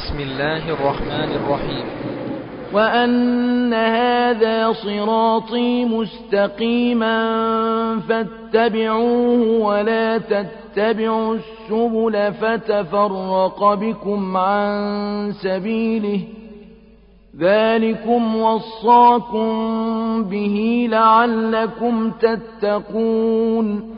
بسم الله الرحمن الرحيم وأن هذا صراطي مستقيما فاتبعوه ولا تتبعوا السبل فتفرق بكم عن سبيله ذلكم وصاكم به لعلكم تتقون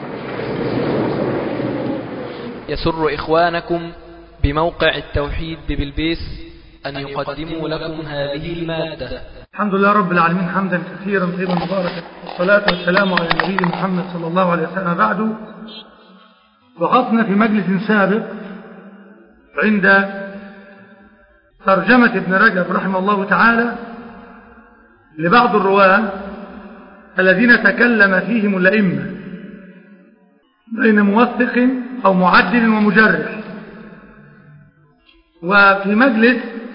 يسر إخوانكم بموقع التوحيد ببلبيس أن يقدموا لكم هذه المادة الحمد لله رب العالمين حمدا كثيرا طيبا مباركا والصلاة والسلام على النبي محمد صلى الله عليه وسلم بعد وقفنا في مجلس سابق عند ترجمة ابن رجب رحمه الله تعالى لبعض الرواة الذين تكلم فيهم الأئمة بين موثق أو معدل ومجرح وفي مجلس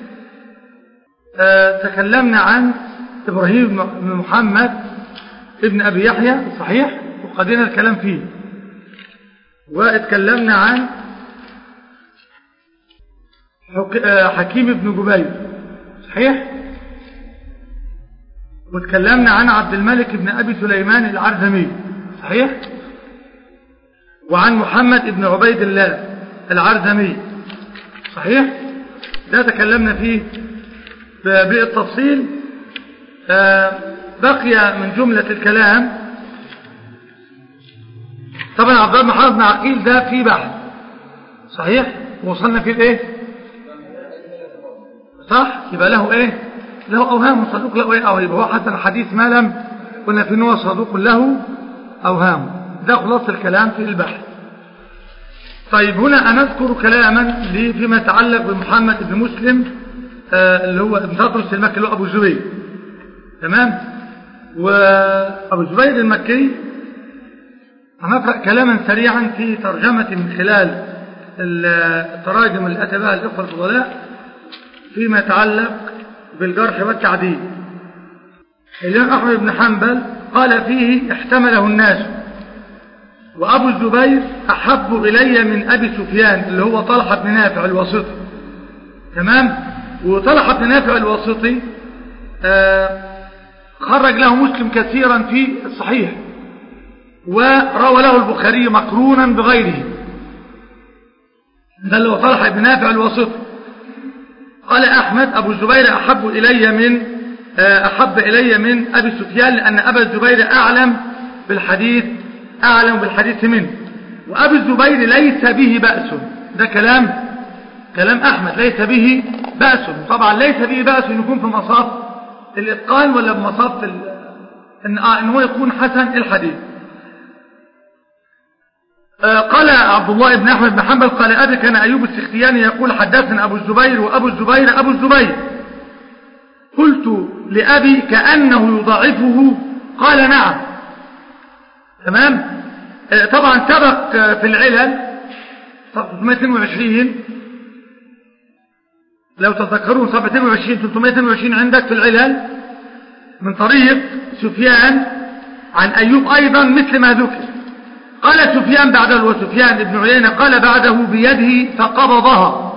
تكلمنا عن إبراهيم بن محمد ابن أبي يحيى صحيح وقدنا الكلام فيه واتكلمنا عن حكيم بن جبير صحيح واتكلمنا عن عبد الملك بن أبي سليمان العرزمي صحيح وعن محمد بن عبيد الله العرزمي صحيح ده تكلمنا فيه بالتفصيل بقي من جملة الكلام طبعا عبد الله محمد بن عقيل ده في بحث صحيح وصلنا فيه الايه صح يبقى له ايه له اوهام صدوق له ايه او يبقى هو حسن الحديث ما لم قلنا في نوع صدوق له اوهام ده خلاص الكلام في البحث طيب هنا أنا أذكر كلاما فيما يتعلق بمحمد بن مسلم آه اللي هو ابن تطرس المكي اللي هو أبو الزبير تمام وأبو الزبير المكي هنقرأ كلاما سريعا في ترجمة من خلال التراجم اللي أتى بها الإخوة الفضلاء فيما يتعلق بالجرح والتعديل الإمام أحمد بن حنبل قال فيه احتمله الناس وأبو الزبير أحب إلي من أبي سفيان اللي هو طلحة بن نافع الواسطي تمام وطلحة بن نافع الواسطي آه خرج له مسلم كثيرا في الصحيح وروى له البخاري مقرونا بغيره ده اللي هو طلحة بن نافع الواسطي قال أحمد أبو الزبير أحب إلي من آه أحب إلي من أبي سفيان لأن أبا الزبير أعلم بالحديث أعلم بالحديث منه وأبي الزبير ليس به بأس ده كلام كلام أحمد ليس به بأس طبعا ليس به بأس أن يكون في مصاف الإتقان ولا بمصاف إن, آه إن هو يكون حسن الحديث آه قال عبد الله بن أحمد بن حنبل قال أبي كان أيوب السختياني يقول حدثنا أبو الزبير وأبو الزبير أبو الزبير قلت لأبي كأنه يضاعفه قال نعم تمام طبعا سبق في العلل 322 لو تذكرون صفحة 22 322 عندك في العلل من طريق سفيان عن أيوب أيضا مثل ما ذكر قال سفيان بعده وسفيان ابن عيينة قال بعده بيده فقبضها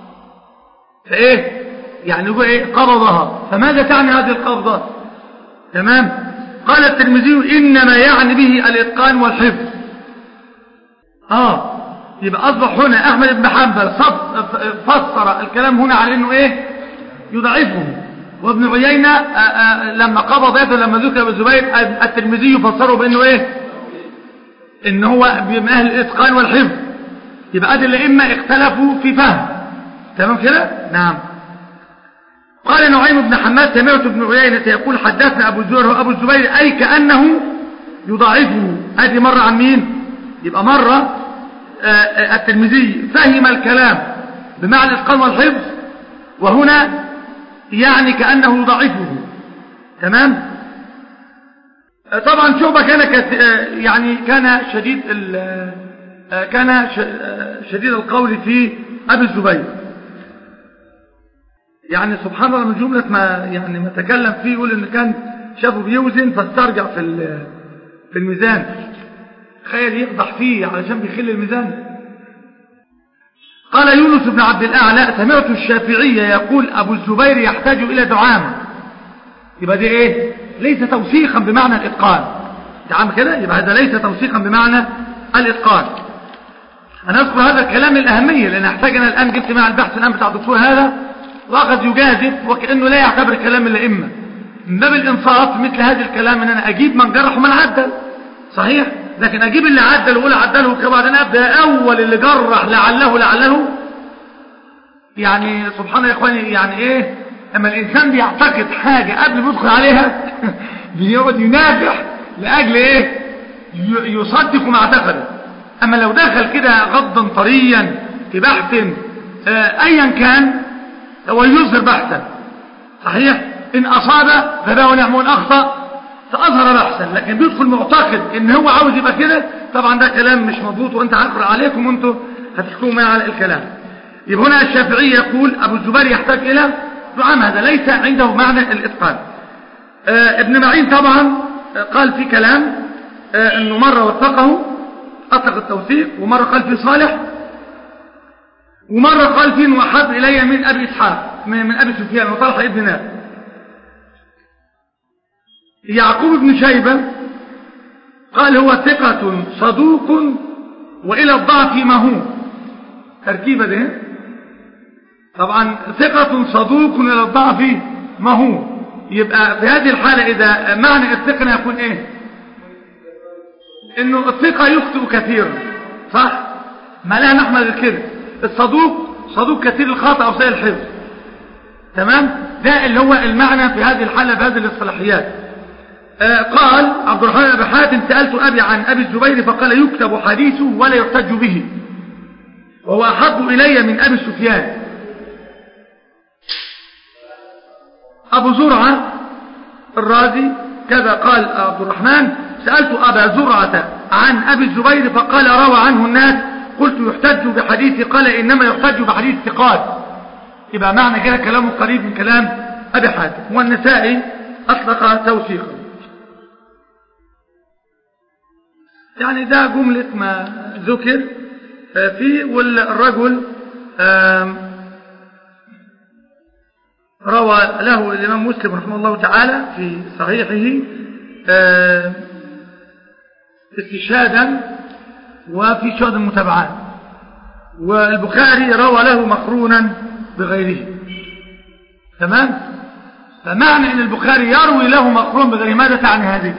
فإيه يعني هو إيه قبضها فماذا تعني هذه القبضة تمام قال الترمذي إنما يعني به الإتقان والحفظ آه يبقى أصبح هنا أحمد بن حنبل فسر الكلام هنا على أنه إيه يضعفه وابن عيينة آآ آآ لما قبض يده لما ذكر ابن الزبير الترمذي فسره بأنه إيه إن هو من أهل الإتقان والحفظ يبقى أدل الأئمة اختلفوا في فهم تمام كده نعم قال نعيم بن حماد سمعت ابن عيينة يقول حدثنا أبو الزبير وأبو الزبير أي كأنه يضاعفه هذه مرة عن مين يبقى مرة الترمذي فهم الكلام بمعنى الإتقان والحفظ وهنا يعني كأنه يضاعفه تمام طبعا شعبة كان يعني كان شديد كان شديد القول في أبي الزبير يعني سبحان الله من جملة ما يعني ما تكلم فيه يقول ان كان شافه بيوزن فاسترجع في في الميزان تخيل يقضح فيه علشان بيخل الميزان قال يونس بن عبد الأعلى سمعت الشافعية يقول أبو الزبير يحتاج إلى دعامة يبقى دي إيه ليس توثيقا بمعنى الإتقان دعامة كده يبقى هذا ليس توثيقا بمعنى الإتقان أنا أذكر هذا الكلام للأهمية لأن أحتاج أنا الآن جبت مع البحث الآن بتاع الدكتور هذا وأخذ يجازف وكأنه لا يعتبر كلام الأئمة من باب الإنصاف مثل هذا الكلام أن أنا أجيب من جرح ومن عدل صحيح لكن أجيب اللي عدل وأقول عدله وبعدين أبدأ أول اللي جرح لعله لعله يعني سبحان يا إخواني يعني إيه أما الإنسان بيعتقد حاجة قبل ما يدخل عليها بيقعد ينافح لأجل إيه يصدق ما اعتقده أما لو دخل كده غضا طريا في بحث آه أيا كان هو يظهر بحثا صحيح إن أصاب فله نعم وإن أخطأ فأظهر بحثا لكن بيدخل معتقد إن هو عاوز يبقى كده طبعا ده كلام مش مضبوط وأنت هقرأ عليكم وأنتوا هتحكموا معي على الكلام يبقى هنا الشافعي يقول أبو الزبير يحتاج إلى دعام هذا ليس عنده معنى الإتقان آه ابن معين طبعا قال في كلام آه انه مرة وثقه أطلق التوثيق ومرة قال في صالح ومرة قال في انه أحب إلي من أبي إسحاق من, من أبي سفيان وطلحة ابن ناب يعقوب بن شيبة قال هو ثقة صدوق وإلى الضعف ما هو تركيبة ده طبعا ثقة صدوق إلى الضعف ما هو يبقى في هذه الحالة إذا معنى الثقة يكون إيه إنه الثقة يخطئ كثيرا صح ما لها نحمل الكذب الصدوق صدوق كثير الخطأ أو سيء الحفظ تمام ده اللي هو المعنى في هذه الحالة بهذه الاصطلاحيات آه قال عبد الرحمن بن حاتم سألت أبي عن أبي الزبير فقال يكتب حديثه ولا يحتج به وهو أحب إلي من أبي سفيان أبو زرعة الرازي كذا قال عبد الرحمن سألت أبا زرعة عن أبي الزبير فقال روى عنه الناس قلت يحتج بحديث قال إنما يحتج بحديث ثقات يبقى معنى كده كلامه قريب من كلام أبي حاتم والنسائي أطلق توثيقا يعني ده جملة ما ذكر فيه والرجل روى له الإمام مسلم رحمه الله تعالى في صحيحه استشهادا وفي شهد المتابعات والبخاري روى له مقرونا بغيره تمام فمعنى ان البخاري يروي له مقرون بغيره ماذا تعني هذه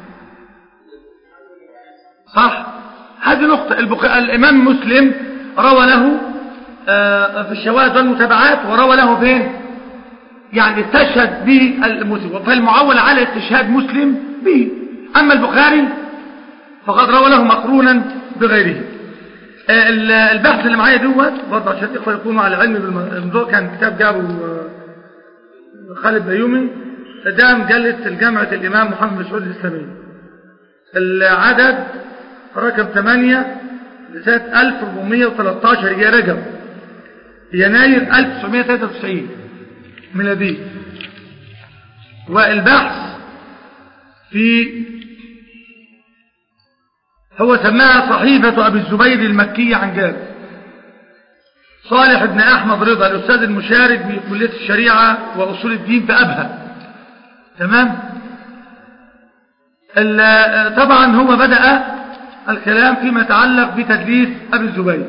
صح هذه نقطة البخ... الإمام مسلم روى له آه في الشواذ والمتابعات وروى له فين يعني استشهد به المسلم فالمعول على استشهاد مسلم به أما البخاري فقد روى له مقرونا بغيره آه البحث اللي معايا دوت برضه عشان الإخوة يكونوا على علم بالموضوع كان كتاب جابه خالد بيومي ده مجلة الجامعة الإمام محمد بن سعود الإسلامية العدد رقم 8 لسنة 1413 هي رجب يناير 1993 ميلادي والبحث في هو سماها صحيفة أبي الزبير المكية عن جابر صالح بن أحمد رضا الأستاذ المشارك بكلية الشريعة وأصول الدين في أبها تمام طبعا هو بدأ الكلام فيما يتعلق بتدليس أبي الزبير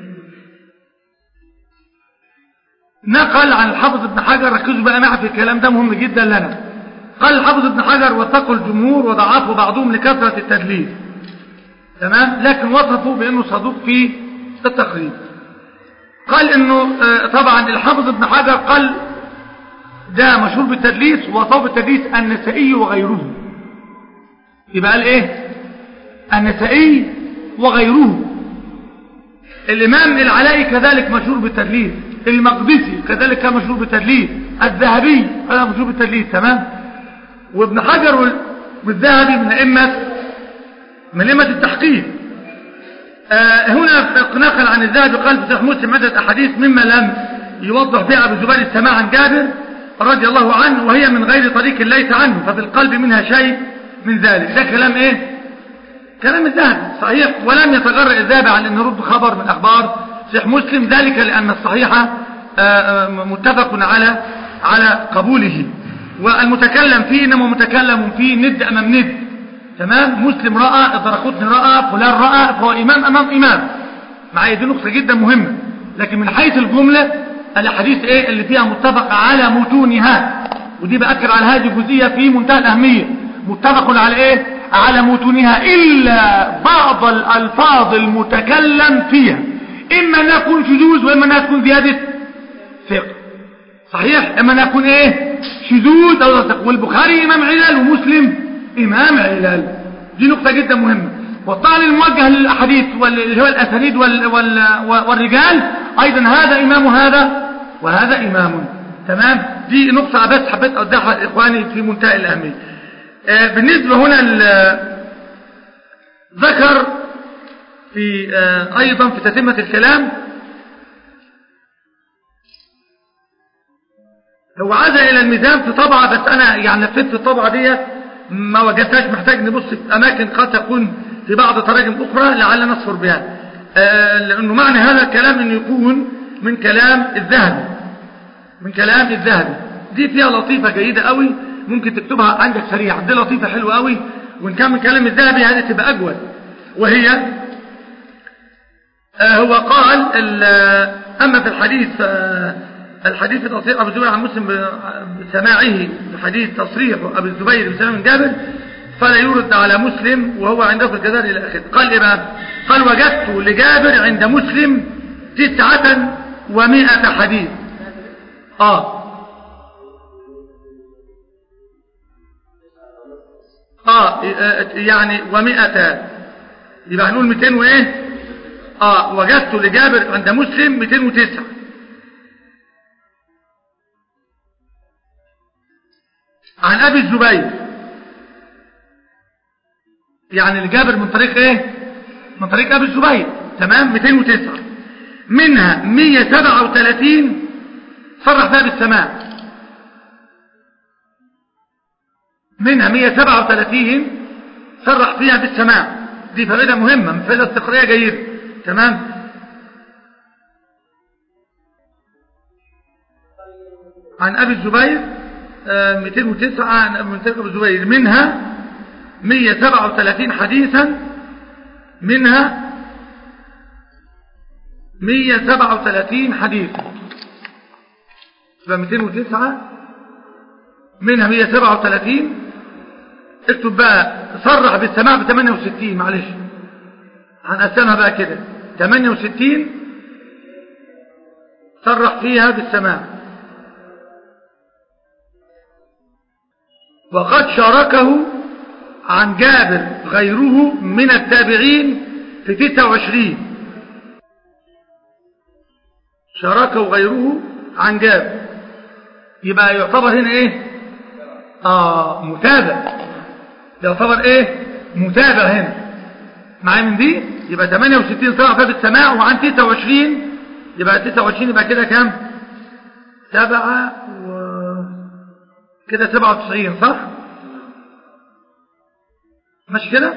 نقل عن الحافظ ابن حجر ركزوا بقى معي في الكلام ده مهم جدا لنا قال الحافظ ابن حجر واتقوا الجمهور وضعفوا بعضهم لكثرة التدليس تمام لكن وصفوا بأنه صدوق في التقريب قال انه طبعا الحافظ ابن حجر قال ده مشهور بالتدليس وصوب التدليس النسائي وغيره يبقى قال ايه النسائي وغيره الامام العلائي كذلك مشهور بالتدليس المقدسي كذلك كان مشهور بالتدليس الذهبي هذا مشهور بالتدليس تمام وابن حجر والذهبي من ائمه من ائمه التحقيق آه هنا نقل عن الذهبي قال في صحيح مسلم عدة أحاديث مما لم يوضح فيها أبو الزبير السماع عن جابر رضي الله عنه وهي من غير طريق ليس عنه ففي القلب منها شيء من ذلك ده كلام ايه كلام الذهبي صحيح ولم يتغرق الذهبي عن أن يرد خبر من أخبار صحيح مسلم ذلك لأن الصحيح متفق على على قبوله والمتكلم فيه إنما متكلم فيه ند أمام ند تمام مسلم رأى الدرقطني رأى فلان رأى فهو إمام أمام إمام معايا دي نقطة جدا مهمة لكن من حيث الجملة الأحاديث إيه اللي فيها متفق على متونها ودي بأكد على هذه الجزئية في منتهى الأهمية متفق على إيه على متونها إلا بعض الألفاظ المتكلم فيها إما أن يكون شذوذ وإما أن تكون زيادة ثقة صحيح إما أن يكون إيه شذوذ أو ثقة والبخاري إمام علل ومسلم إمام علل دي نقطة جدا مهمة والطعن الموجه للأحاديث واللي هو الأسانيد وال وال والرجال أيضا هذا إمام هذا وهذا إمام تمام دي نقطة بس حبيت أوضحها إخواني في منتهى الأهمية آه بالنسبة هنا ذكر في آه أيضا في تتمة الكلام هو عاد إلى الميزان في طبعة بس أنا يعني لفيت في الطبعة دي ما وجدتهاش محتاج نبص في أماكن قد تكون في بعض تراجم أخرى لعل نصفر بها آه لأنه معنى هذا الكلام أنه يكون من كلام الذهبي من كلام الذهبي دي فيها لطيفة جيدة قوي ممكن تكتبها عندك سريعا دي لطيفة حلوة قوي وإن كان من كلام الذهبي هذه تبقى أجود وهي آه هو قال أما في الحديث الحديث تصريح أبو الزبير عن مسلم بسماعه بحديث تصريح أبو الزبير بسلام من جابر فلا يرد على مسلم وهو عنده في الجزائر إلى آخره قال إيه بقى قال وجدت لجابر عند مسلم تسعة ومائة حديث آه آه يعني ومائة يبقى هنقول 200 وإيه آه وجدت لجابر عند مسلم 209 عن أبي الزبير يعني لجابر من طريق ايه من طريق ابي الزبير تمام 209 منها 137 صرح فيها بالسماع منها 137 صرح فيها بالسماع دي فائده مهمه فائده استقرائيه جيده تمام عن ابي الزبير 209 عن ابي الزبير منها 137 حديثا منها 137 حديثا يبقى 209 منها 137 اكتب بقى صرح بالسماع ب 68 معلش هنقسمها بقى كده 68 صرح فيها بالسماع وقد شاركه عن جابر غيره من التابعين في 29 شاركه غيره عن جابر يبقى يعتبر هنا ايه اه متابع يعتبر ايه متابع هنا معايا من دي يبقى 68 صنع فيها بالسماع وعن 29 يبقى 29 يبقى كده كام سبعة و كده 97 صح مش كده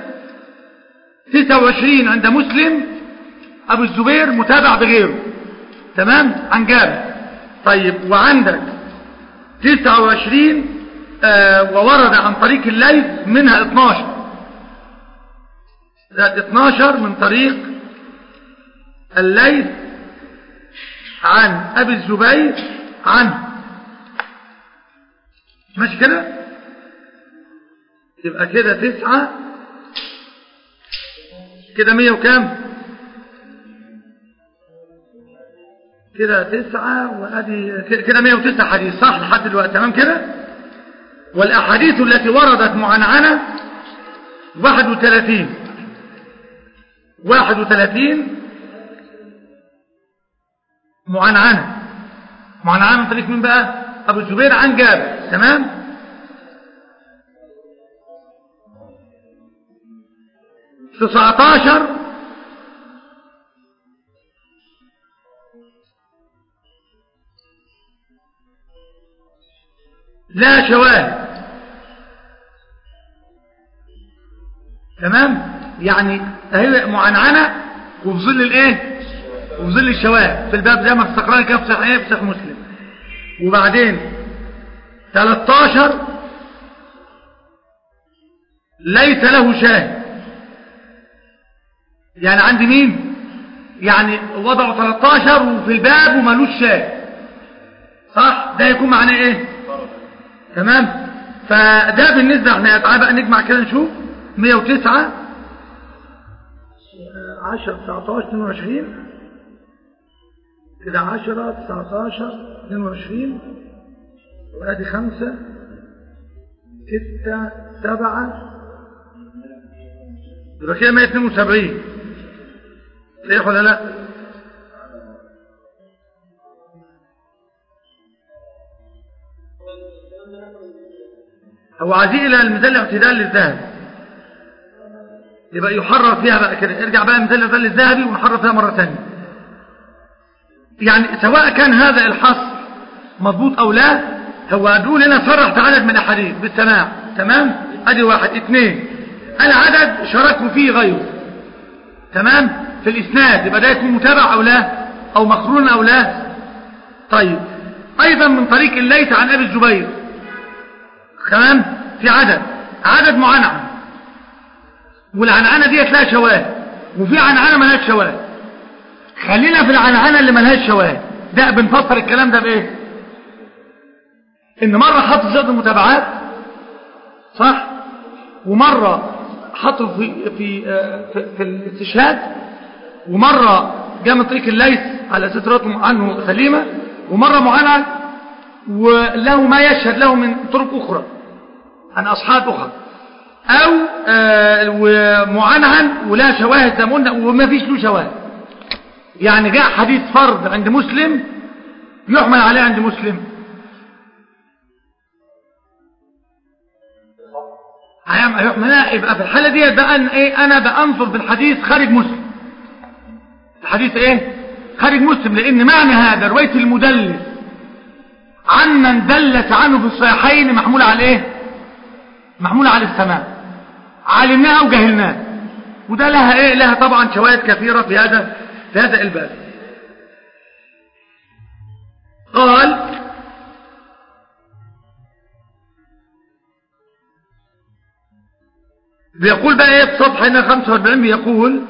26 عند مسلم ابو الزبير متابع بغيره تمام عن جابر طيب وعندك 29 آه وورد عن طريق الليث منها 12 ذات 12 من طريق الليث عن ابي الزبير عنه مش كده يبقى كده تسعة كده مية وكام كده تسعة وادي كده مية وتسعة حديث صح لحد دلوقتي تمام كده والأحاديث التي وردت معنعنة واحد وثلاثين واحد وثلاثين معنعنة معنعنة من طريق مين بقى أبو الزبير عن جابر تمام تسعتاشر لا شواهد تمام يعني هي معنعنة وفي ظل الايه وظل الشواذ في الباب زي ما استقرأنا كده في صحيح في صحيح مسلم وبعدين 13 ليس له شاهد يعني عند مين يعني وضعوا 13 وفي الباب ومالوش شاهد صح ده يكون معناه ايه تمام فده بالنسبة احنا تعالى بقى نجمع كده نشوف 109 10 19 22 كده 10 19 22 وادي 5 6 7 يبقى كده 172 صحيح ولا لا هو عزيء الى المثال الاعتدال للذهب يبقى يحرر فيها بقى كده ارجع بقى مثال الاعتدال للذهبي ونحرر فيها مرة ثانية يعني سواء كان هذا الحصر مضبوط او لا هو بيقول هنا صرح بعدد من الاحاديث بالسماع تمام ادي واحد اثنين العدد شاركوا فيه غيره تمام في الاسناد يبقى ده يكون متابع او لا او مقرون او لا طيب ايضا من طريق الليث عن ابي الزبير تمام في عدد عدد معنعن والعنعنه ديت لها شواهد وفي عنعنه ملهاش شواهد خلينا في العنعنه اللي ملهاش شواهد ده بنفسر الكلام ده بايه ان مره حط زاد المتابعات صح ومره حطه في في في, في الاستشهاد ومره جاء من طريق الليث على اساس روايته عنه سليمه ومره معنعن وله ما يشهد له من طرق أخرى عن أصحاب أخرى أو معنعن ولا شواهد زي ما قلنا وما فيش له شواهد يعني جاء حديث فرض عند مسلم يحمل عليه عند مسلم هيحمل يبقى في الحالة دي بقى ايه انا بأنظر في الحديث خارج مسلم الحديث ايه خارج مسلم لان معنى هذا رواية المدلس عمن دلت عنه في الصحيحين محمول على ايه محمول على السماء علمناها وجهلناها وده لها ايه لها طبعا شواهد كثيرة في هذا في هذا الباب قال بيقول بقى ايه في صفحة هنا 45 بيقول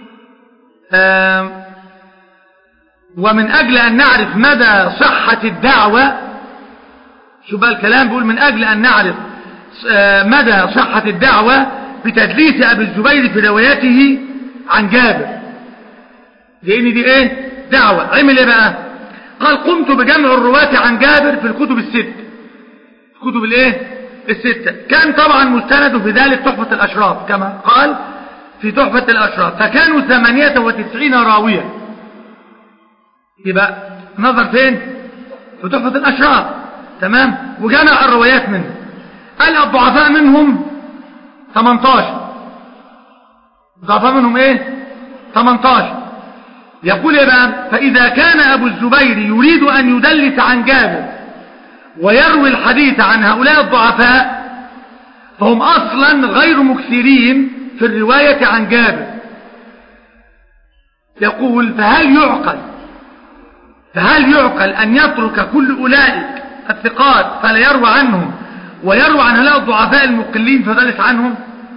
آه ومن أجل أن نعرف مدى صحة الدعوة شو بقى الكلام بيقول من أجل أن نعرف مدى صحة الدعوة بتدليس أبي الزبير في روايته عن جابر لأن دي إيه دعوة عمل إيه بقى قال قمت بجمع الرواة عن جابر في الكتب الست الكتب الإيه الستة كان طبعا مستند في ذلك تحفة الأشراف كما قال في تحفة الأشراف فكانوا ثمانية وتسعين راوية يبقى نظر فين في تحفة الأشراف تمام وجمع الروايات منه قال الضعفاء منهم 18 الضعفاء منهم ايه 18 يقول ايه بقى فإذا كان أبو الزبير يريد أن يدلس عن جابر ويروي الحديث عن هؤلاء الضعفاء فهم أصلا غير مكثرين في الرواية عن جابر يقول فهل يعقل فهل يعقل أن يترك كل أولئك الثقات فلا يروى عنهم ويروى عن هؤلاء الضعفاء المقلين فذلك عنهم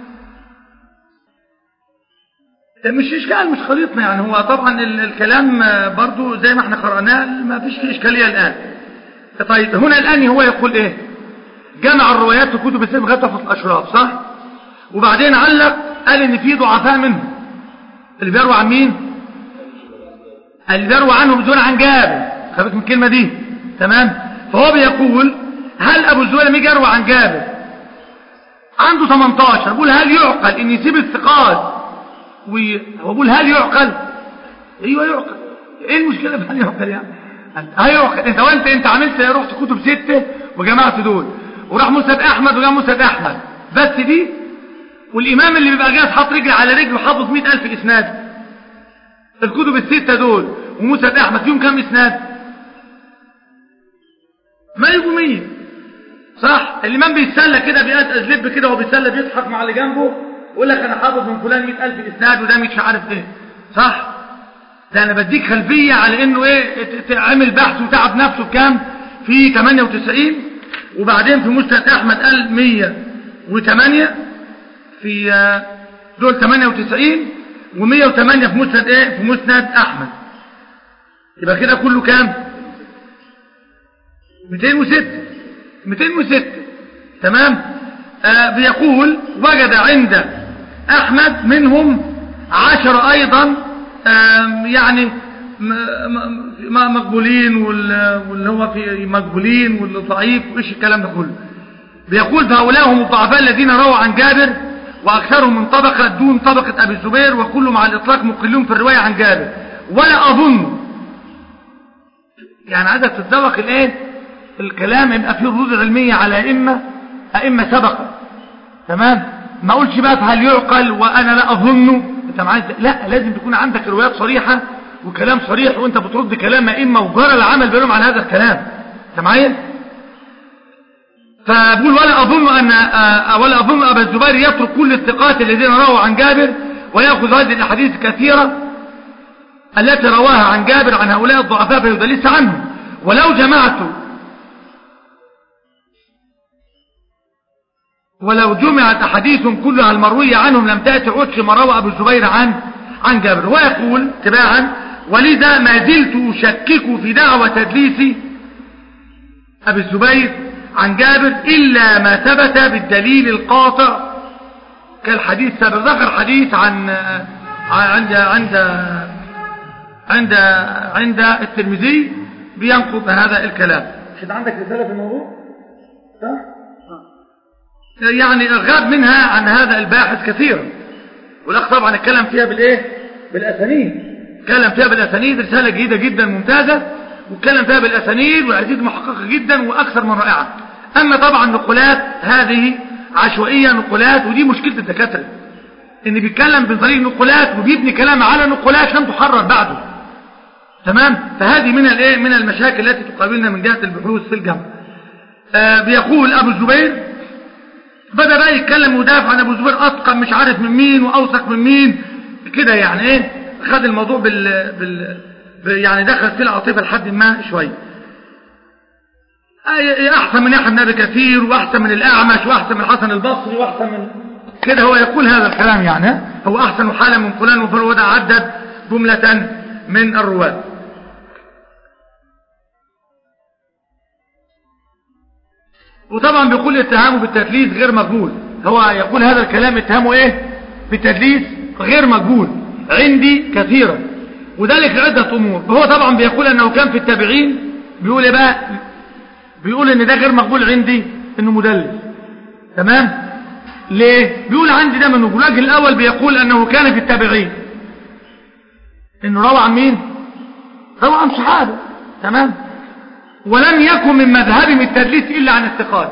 مش إشكال مش خليطنا يعني هو طبعا الكلام برضو زي ما احنا قرأناه ما فيش فيه إشكالية الآن طيب هنا الآن هو يقول إيه جمع الروايات في كتب السلم غطفة الأشراف صح وبعدين علق قال إن في ضعفاء منهم اللي بيروى عن مين اللي بيروى عنه بدون عن جابر خافت من الكلمة دي تمام فهو بيقول هل أبو الزبير لما يجي يروى عن جابر عنده 18 بيقول هل يعقل ان يسيب الثقات وهو بيقول هل يعقل ايوه يعقل ايه المشكلة في هل يعقل يعني هيعقل انت وانت انت عملت رحت كتب ستة وجمعت دول وراح مسند احمد وجاب مسند احمد بس دي والامام اللي بيبقى جاي حاط رجل على رجل وحافظ 100000 اسناد الكتب الستة دول ومسند احمد فيهم كام اسناد ما يجوا مية صح الإمام بيتسلى كده بيأذلب كده وهو بيتسلى بيضحك مع اللي جنبه ويقول لك أنا حافظ من فلان 100000 إسناد وده مش عارف إيه صح ده انا بديك خلفية على انه ايه ت- ت- عمل بحث وتعب نفسه بكام في 98 وبعدين في مسند احمد قال 108 في آه، دول 98 و108 في مسند ايه في مسند احمد يبقى كده كله كام 206 206 تمام آه بيقول وجد عند احمد منهم عشر ايضا آم، يعني م- م- م- مقبولين وال- واللي هو في مقبولين واللي ضعيف وايش الكلام ده كله بيقول فهؤلاء هم الضعفاء الذين رووا عن جابر واكثرهم من طبقه دون طبقه ابي الزبير وكل مع الاطلاق مقلون في الروايه عن جابر ولا اظن يعني عايزك تتذوق الايه الكلام يبقى فيه ردود علميه على ائمه ائمه سبقه تمام ما اقولش بقى فهل يعقل وانا لا اظنه انت معايا إزاي؟ لا لازم تكون عندك روايات صريحه وكلام صريح وانت بترد كلام ائمه وجرى العمل بينهم على هذا الكلام انت معايا فبقول ولا أظن أن آه، ولا أظن أبا الزبير يترك كل الثقات الذين رووا عن جابر ويأخذ هذه الأحاديث الكثيرة التي رواها عن جابر عن هؤلاء الضعفاء فيدلس عنهم ولو جمعت ولو جمعت أحاديث كلها المروية عنهم لم تأتي عدش ما روى أبو الزبير عن عن جابر ويقول تباعا ولذا ما زلت أشكك في دعوة تدليس أبي الزبير عن جابر إلا ما ثبت بالدليل القاطع كالحديث سابق ذكر حديث عن عند عند عند عند الترمذي بينقض هذا الكلام مش عندك رسالة في الموضوع صح؟ يعني غاب منها عن هذا الباحث كثيرا والأخ طبعا اتكلم فيها بالإيه بالأسانيد اتكلم فيها بالأسانيد رسالة جيدة جدا ممتازة واتكلم فيها بالأسانيد والأسانيد محققة جدا وأكثر من رائعة أما طبعا نقولات هذه عشوائية نقولات ودي مشكلة الدكاترة إن بيتكلم بطريق نقولات وبيبني كلام على نقولات لم تحرر بعده تمام فهذه من الايه من المشاكل التي تقابلنا من جهة البحوث في الجامعة آه بيقول أبو الزبير بدأ بقى يتكلم ودافع عن أبو الزبير أتقن مش عارف من مين وأوثق من مين كده يعني إيه خد الموضوع بال, بال... يعني دخل في العاطفة لحد ما شوية أحسن من يحيى بن أبي كثير وأحسن من الأعمش وأحسن من الحسن البصري وأحسن من كده هو يقول هذا الكلام يعني هو أحسن حالة من فلان وفلان وده عدد جملة من الرواة وطبعا بيقول اتهامه بالتدليس غير مقبول هو يقول هذا الكلام اتهامه ايه بالتدليس غير مقبول عندي كثيرا وذلك لعدة امور هو طبعا بيقول انه كان في التابعين بيقول ايه بقى بيقول ان ده غير مقبول عندي انه مدلس تمام ليه بيقول عندي ده من الوجه الاول بيقول انه كان في التابعين انه روى عن مين روى عن صحابه تمام ولم يكن من مذهبهم التدليس الا عن الثقات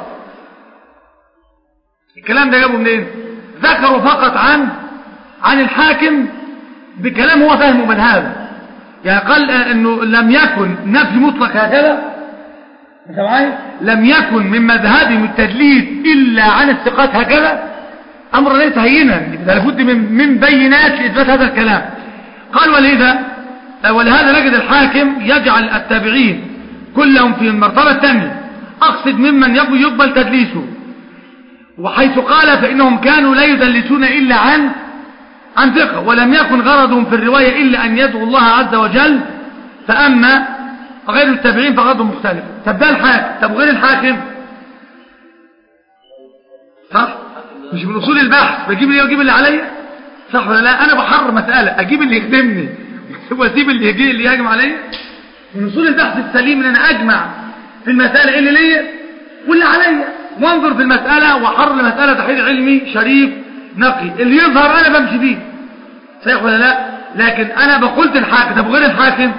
الكلام ده جابه منين ذكروا فقط عن عن الحاكم بكلام هو فاهمه من هذا يعني قال انه لم يكن نفي مطلق هكذا انت معايا لم يكن من مذهبهم التدليس الا عن الثقات هكذا امر ليس هينا لابد من من بينات لاثبات هذا الكلام قال ولذا ولهذا نجد الحاكم يجعل التابعين كلهم في المرتبه الثانيه اقصد ممن يقبل يقبل تدليسه وحيث قال فانهم كانوا لا يدلسون الا عن عن ثقه ولم يكن غرضهم في الروايه الا ان يدعوا الله عز وجل فاما غير التابعين فغرضهم مختلف طب ده الحاكم طب غير الحاكم صح مش من اصول البحث بجيب اللي واجيب اللي عليا صح ولا لا انا بحرر مساله اجيب اللي يخدمني واسيب اللي يجي اللي يهاجم عليا من اصول البحث السليم ان انا اجمع في المساله اللي ليا واللي عليا وانظر في المساله واحرر المساله تحرير علمي شريف نقي اللي يظهر انا بمشي بيه صحيح ولا لا لكن انا بقولت الحاكم طب غير الحاكم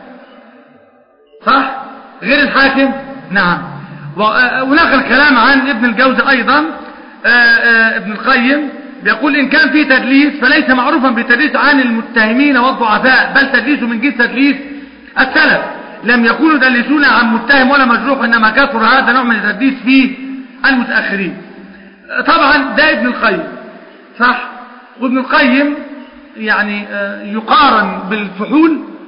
صح غير الحاكم نعم ونقل كلام عن ابن الجوزي ايضا آآ آآ ابن القيم بيقول ان كان في تدليس فليس معروفا بالتدليس عن المتهمين والضعفاء بل تدليس من جنس تدليس السلف لم يكونوا يدلسون عن متهم ولا مجروح انما كثر هذا نوع من التدليس في المتاخرين طبعا ده ابن القيم صح وابن القيم يعني يقارن بالفحول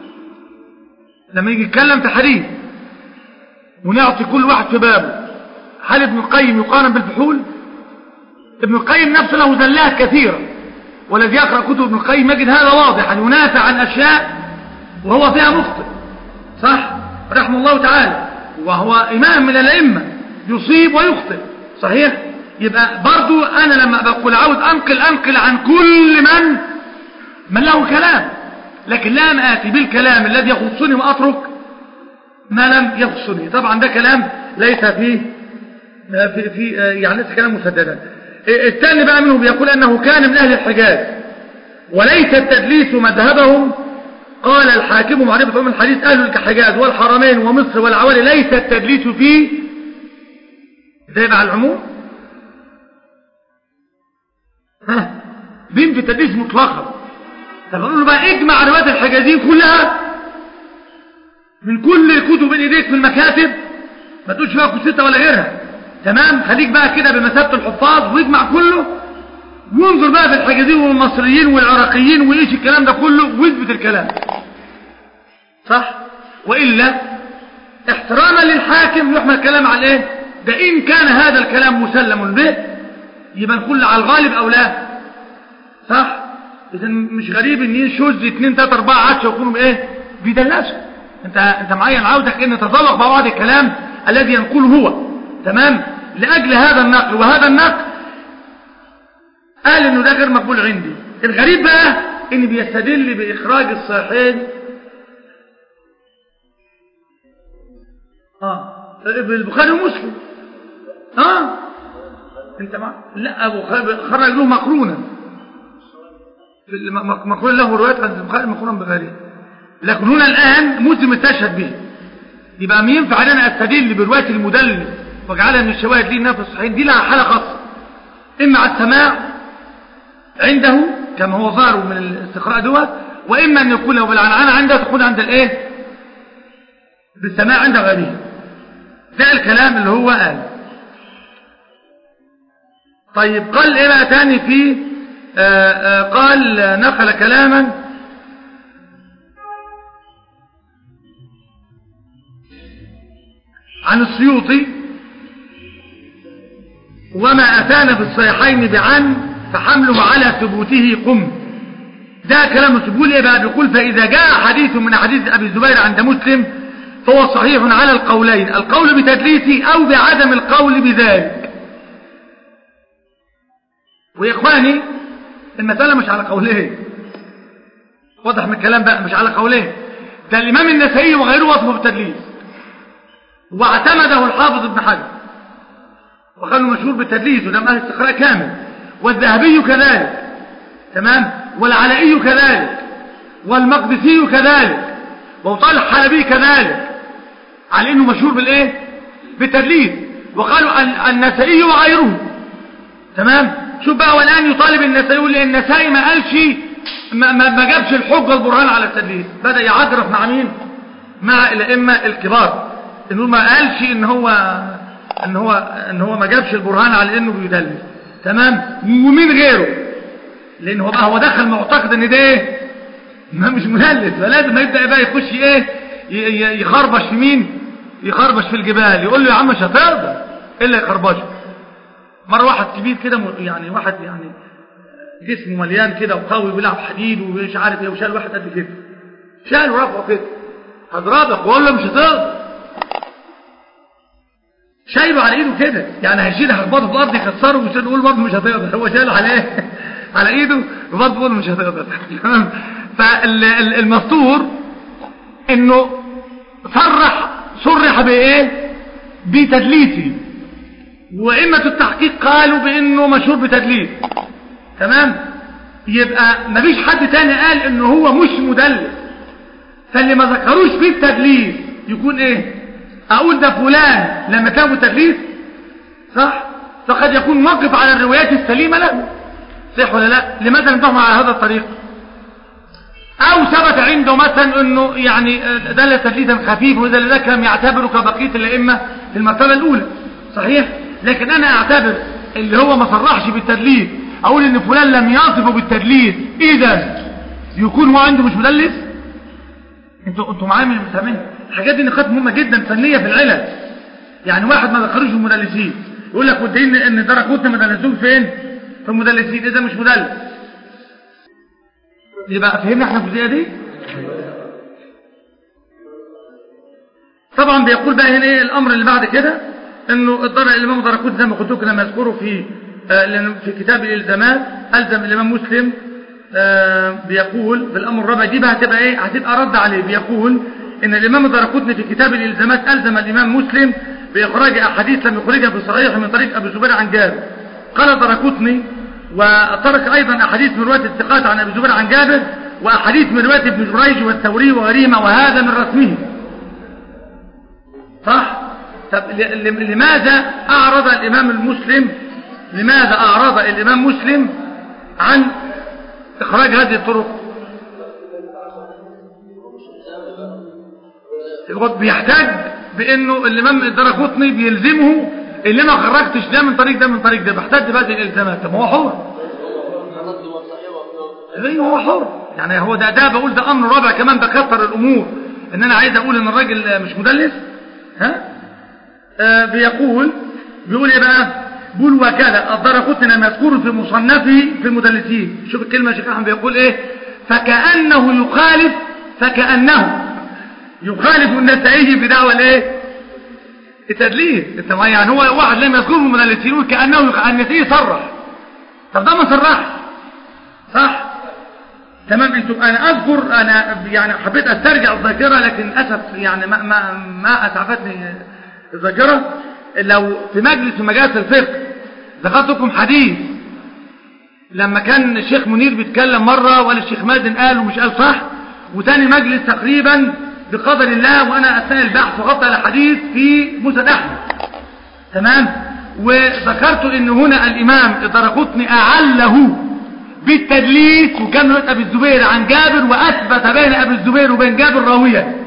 لما يجي يتكلم في حديث ونعطي كل واحد في بابه هل ابن القيم يقارن بالفحول ابن القيم نفسه له زلات كثيرة والذي يقرأ كتب ابن القيم يجد هذا واضحا ينافع عن أشياء وهو فيها مخطئ صح رحمه الله تعالى وهو إمام من الأئمة يصيب ويخطئ صحيح يبقى برضو أنا لما بقول عاوز أنقل أنقل عن كل من من له كلام لكن لا آتي بالكلام الذي يخصني وأترك ما لم يخصني طبعا ده كلام ليس فيه في, في يعني ليس كلام مسددا الثاني بقى منه بيقول أنه كان من أهل الحجاز وليس التدليس مذهبهم قال الحاكم معرفة أم الحديث أهل الحجاز والحرمين ومصر والعوالي ليس التدليس فيه ده مع العموم ها بين في التدليس مطلقا طب نقول له بقى اجمع روايات الحجازين كلها من كل كتب ايديك في المكاتب ما تقولش بقى كتبتها ولا غيرها تمام خليك بقى كده بمثابه الحفاظ واجمع كله وانظر بقى في الحجازين والمصريين والعراقيين وايش الكلام ده كله واثبت الكلام صح والا احتراما للحاكم يحمل الكلام على ايه ده ان كان هذا الكلام مسلم به يبقى نقول على الغالب او لا صح اذا مش غريب ان يشوز 2 3 4 10 يكونوا بايه بيدلسوا انت انت معايا انا عاوزك ان نتذوق مع بعض الكلام الذي ينقله هو تمام لاجل هذا النقل وهذا النقل قال انه ده غير مقبول عندي الغريب بقى ان بيستدل باخراج الصحيحين اه بالبخاري ومسلم اه انت مع لا ابو خرج له مقرونا مقرون له روايات عن البخاري مقرونا بغيره لكن هنا الان مسلم استشهد به يبقى ما ينفع علينا استدل بروايه المدلس واجعلها من الشواهد ليه في الصحيحين دي لها حاله خاصه اما على السماع عنده كما هو ظاهر من الاستقراء دوت واما ان يكون لو بالعنعنه عنده تكون عند الايه بالسماع عند غيره ده الكلام اللي هو قال طيب قال ايه بقى تاني في آآ آآ قال نقل كلاما عن السيوطي وما أتانا في الصحيحين بعن فحمله على ثبوته قم ده كلام بيقول ايه بقى بيقول فإذا جاء حديث من حديث أبي الزبير عند مسلم فهو صحيح على القولين القول بتدليسه أو بعدم القول بذلك ويا إخواني المسألة مش على قولين واضح من الكلام بقى مش على قولين ده الإمام النسائي وغيره وصفه بالتدليس واعتمده الحافظ ابن حجر وقال مشهور بالتدليس وده أهل استقراء كامل والذهبي كذلك تمام والعلائي كذلك والمقدسي كذلك وطال الحلبي كذلك على انه مشهور بالايه بالتدليس وقالوا النسائي وغيره تمام شوف بقى والان يطالب النسائي يقول النسائي ما قالش ما, ما, ما جابش الحجه البرهان على التدليس بدا يعرف مع مين مع الائمه الكبار انه ما قالش ان هو ان هو ان هو ما جابش البرهان على انه بيدلس تمام ومين غيره لان هو بقى هو دخل معتقد ان ده ايه ما مش مدلس فلازم يبدا بقى يخش ايه يخربش في مين يخربش في الجبال يقول له يا عم مش هتقدر الا يخربشه مره واحد كبير كده يعني واحد يعني جسمه مليان كده وقوي وبيلعب حديد ومش عارف ايه وشال واحد قد كده شال ورفعه كده هضربك واقول له مش هتقدر شايله على ايده كده يعني هيشيل هخبطه في الارض يكسره ومش نقول برضه مش هتقدر هو شايله على ايه على ايده وبرضه بيقول مش هتقدر فالمستور انه صرح صرح بايه بتدليسه وائمه التحقيق قالوا بانه مشهور بتدليس تمام يبقى مفيش حد تاني قال انه هو مش مدلس فاللي ما ذكروش في التدليس يكون ايه اقول ده فلان لما كان متدليس صح فقد يكون واقف على الروايات السليمه له صح ولا لا لماذا نتهم على هذا الطريق او ثبت عنده مثلا انه يعني دل تدليسا خفيف واذا لذلك لم يعتبره كبقيه الائمه في المرتبه الاولى صحيح لكن انا اعتبر اللي هو ما صرحش بالتدليس اقول ان فلان لم يصفه بالتدليس اذا يكون هو عنده مش مدلس انتوا انتوا معايا من فاهمين الحاجات دي نقاط مهمه جدا فنيه في العلل يعني واحد ما ذكرش المدلسين يقول لك والدليل ان دركوتنا مدلسون فين في المدلسين اذا مش مدلس يبقى فهمنا احنا الجزئيه دي طبعا بيقول بقى هنا ايه الامر اللي بعد كده انه الضرع الامام دركوت زي ما قلت لكم لما يذكره في آه في كتاب الالزامات الزم الامام مسلم آه بيقول في الامر الرابع دي بقى هتبقى ايه هتبقى رد عليه بيقول ان الامام دركوتني في كتاب الالزامات الزم الامام مسلم باخراج احاديث لم يخرجها في صحيح من طريق ابي زبير عن جابر قال دركوتني وترك ايضا احاديث من روايه الثقات عن ابي زبير عن جابر واحاديث من روايه ابن جريج والثوري وغيرهما وهذا من رسمه صح طب لماذا اعرض الامام المسلم لماذا اعرض الامام مسلم عن اخراج هذه الطرق بيحتاج بانه الامام الدرقطني بيلزمه اللي انا خرجتش ده من طريق ده من طريق ده بحتاج بهذه الالزامات طب هو حر ايه هو حر يعني هو ده ده بقول ده امر رابع كمان بكثر الامور ان انا عايز اقول ان الراجل مش مدلس ها آه بيقول بيقول ايه بقى بيقول وكذا الدرقطني مذكور في مصنفه في المدلسين شوف الكلمه يا شيخ احمد بيقول ايه فكانه يخالف فكانه يخالف النسائي في دعوى الايه التدليس انت يعني هو واحد لم يذكره المدلسين يقول كانه النسائي صرح طب ده ما صرحش صح تمام انتوا انا اذكر انا يعني حبيت استرجع الذاكره لكن للاسف يعني ما ما ما اسعفتني الذاكره لو في مجلس من مجالس الفقه ذكرت لكم حديث لما كان الشيخ منير بيتكلم مره ولا الشيخ مازن قال ومش قال صح وتاني مجلس تقريبا بقدر الله وانا اثناء البحث وغطت على حديث في مسند احمد تمام وذكرت ان هنا الامام الدرقطني اعله بالتدليس وكان روايه ابي الزبير عن جابر واثبت بين ابي الزبير وبين جابر راويه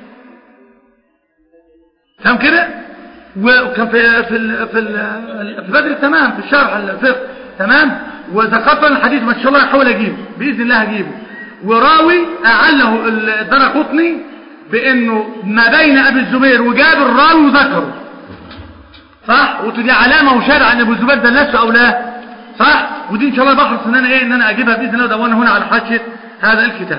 فاهم كده وكان في في ال في ال في بدر التمام في الشرح الفقه تمام وذكرت الحديث ما شاء الله احاول اجيبه باذن الله هجيبه وراوي اعله الدرقطني بانه ما بين ابي الزبير وجابر راوي ذكره صح ودي علامه وشارع ان ابو الزبير دلسه او لا صح ودي ان شاء الله بحرص ان انا ايه ان انا اجيبها باذن الله دوانا هنا على حاشيه هذا الكتاب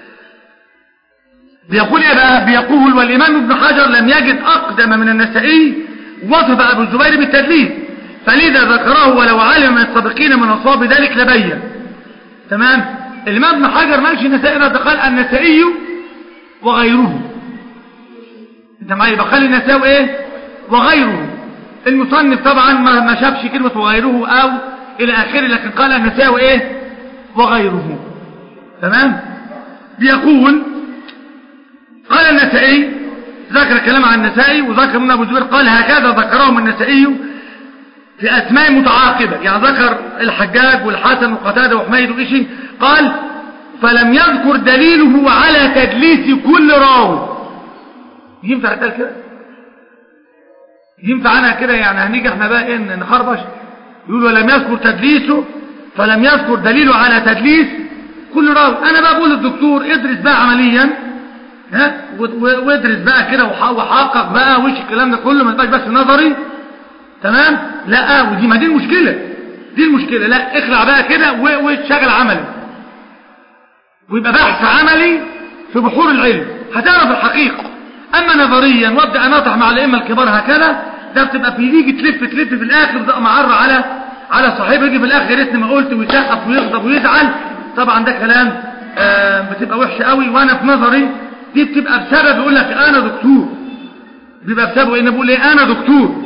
بيقول ايه بقى بيقول والامام ابن حجر لم يجد اقدم من النسائي وصف ابو الزبير بالتدليس فلذا ذكره ولو علم من السابقين من اصحاب ذلك لبين تمام الامام ابن حجر مالش النسائي ده قال النسائي وغيره انت معايا يبقى خلي النسائي ايه وغيره المصنف طبعا ما ما شافش كلمه وغيره او الى اخره لكن قال النسائي ايه وغيره تمام بيقول قال النسائي ذكر كلام عن النسائي وذكر من ابو زبير قال هكذا ذكرهم النسائي في اسماء متعاقبه يعني ذكر الحجاج والحسن وقتاده وحميد وإشي قال فلم يذكر دليله على تدليس كل راوي ينفع يتقال كده ينفع انا كده يعني هنيجي احنا بقى ايه نخربش يقول ولم يذكر تدليسه فلم يذكر دليله على تدليس كل راوي انا بقى بقول للدكتور ادرس بقى عمليا ها وادرس بقى كده وحقق بقى وش الكلام ده كله ما تبقاش بس نظري تمام لا ودي ما دي المشكله دي المشكله لا اخلع بقى كده واشتغل عملي ويبقى بحث عملي في بحور العلم هتعرف الحقيقه اما نظريا وابدا اناطح مع الائمه الكبار هكذا ده بتبقى في يجي تلف تلف في الاخر بتبقى معره على على صاحبه يجي في الاخر يا ريتني ما قلت ويسقف ويغضب ويزعل طبعا ده كلام آه بتبقى وحشه قوي وانا في نظري دي بتبقى بسبب يقول لك انا دكتور بيبقى بسبب ان بقول ايه انا دكتور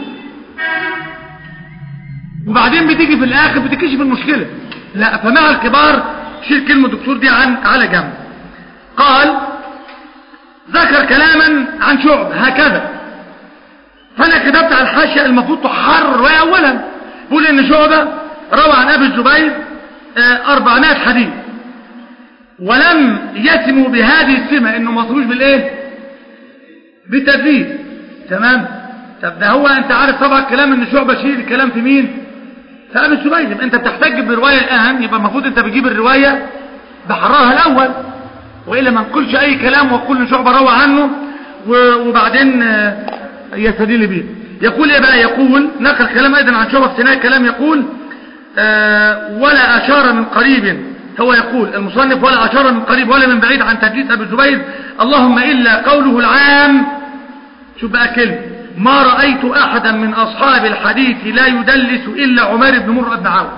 وبعدين بتيجي في الاخر بتكشف المشكله لا فمع الكبار شيل كلمه دكتور دي عن على جنب قال ذكر كلاما عن شعب هكذا فانا كتبت على الحاشيه المفروض تحرر الروايه اولا بيقول ان شعبه روى عن ابي الزبير 400 حديث ولم يسموا بهذه السمة انه مصروش بالايه بالتدليس تمام طب ده هو انت عارف طبعا كلام ان شعبة شيل الكلام في مين في ابي السبيل انت بتحتج بالرواية الان يبقى المفروض انت بتجيب الرواية بحرارها الاول وإلا ما نقولش أي كلام وكل شعبة روى عنه وبعدين يستدل به يقول إيه بقى يقول نقل كلام أيضا عن شعبة في سناء كلام يقول ولا أشار من قريب هو يقول المصنف ولا أشار من قريب ولا من بعيد عن تدليس أبي الزبير اللهم إلا قوله العام شوف بقى كلمة ما رأيت أحدا من أصحاب الحديث لا يدلس إلا عمر بن مرة بن عوف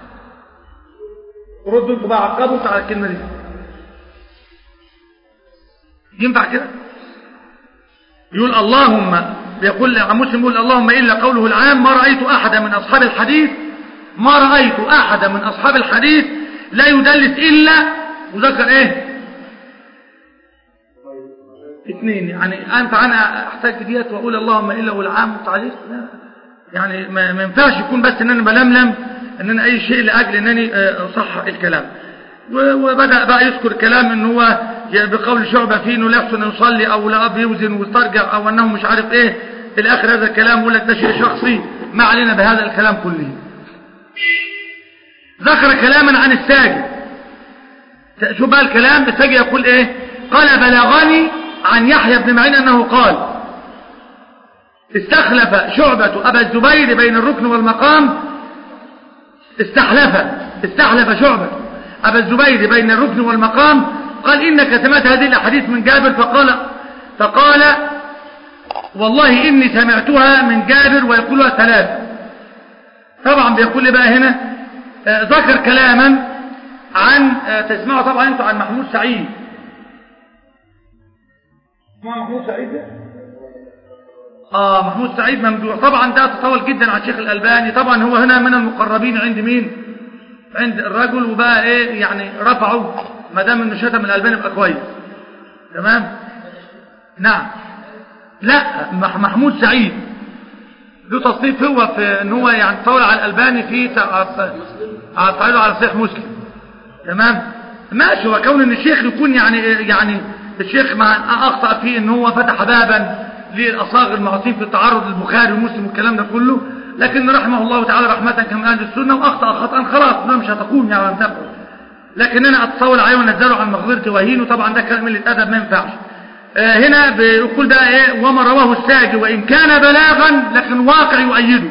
ردوا انتوا بقى عقبوا على الكلمة دي ينفع كده يقول اللهم يقول عن مسلم يقول اللهم إلا قوله العام ما رأيت أحدا من أصحاب الحديث ما رأيت أحدا من أصحاب الحديث لا يدلس إلا وذكر إيه اثنين يعني أنت أنا أحتاج ديت وأقول اللهم إلا والعام تعليق لا يعني ما ينفعش يكون بس أن أنا بلملم أن أنا أي شيء لأجل أنني أصحح الكلام وبدأ بقى يذكر كلام أن هو بقول شعبة فيه أنه لا يحسن يصلي أو لا أب يوزن ويسترجع أو أنه مش عارف إيه في الآخر هذا الكلام يقول لك ده شيء شخصي ما علينا بهذا الكلام كله ذكر كلاما عن الساجد شو بقى الكلام الساجد يقول إيه قال بلغني عن يحيى بن معين أنه قال استخلف شعبة أبا الزبير بين الركن والمقام استحلف استحلف شعبة أبا الزبير بين الركن والمقام قال إنك سمعت هذه الأحاديث من جابر فقال فقال والله إني سمعتها من جابر ويقولها ثلاثة طبعا بيقول لي بقى هنا آه ذكر كلاما عن آه تسمعوا طبعا انتوا عن محمود سعيد اسمه محمود سعيد ده؟ اه محمود سعيد ممدوح طبعا ده تطول جدا على الشيخ الألباني طبعا هو هنا من المقربين عند مين عند الرجل وبقى ايه يعني رفعوا ما دام انه شتم الألباني يبقى كويس تمام نعم لا محمود سعيد له تصنيف هو في ان هو يعني طول على الألباني في تعرضه على صحيح مسلم تمام ماشي هو كون ان الشيخ يكون يعني يعني الشيخ ما اخطأ فيه ان هو فتح بابا للاصاغر المعاصين في التعرض للبخاري ومسلم والكلام ده كله لكن رحمه الله تعالى رحمة كما اهل السنة واخطأ خطأ خلاص ده مش هتقوم يعني لم تقل لكن انا اتصول عليه ونزله عن مقدرتي وهينه طبعا ده كلام اللي ادب ما ينفعش آه هنا بيقول بقى ايه وما رواه الساجي وان كان بلاغا لكن واقع يؤيده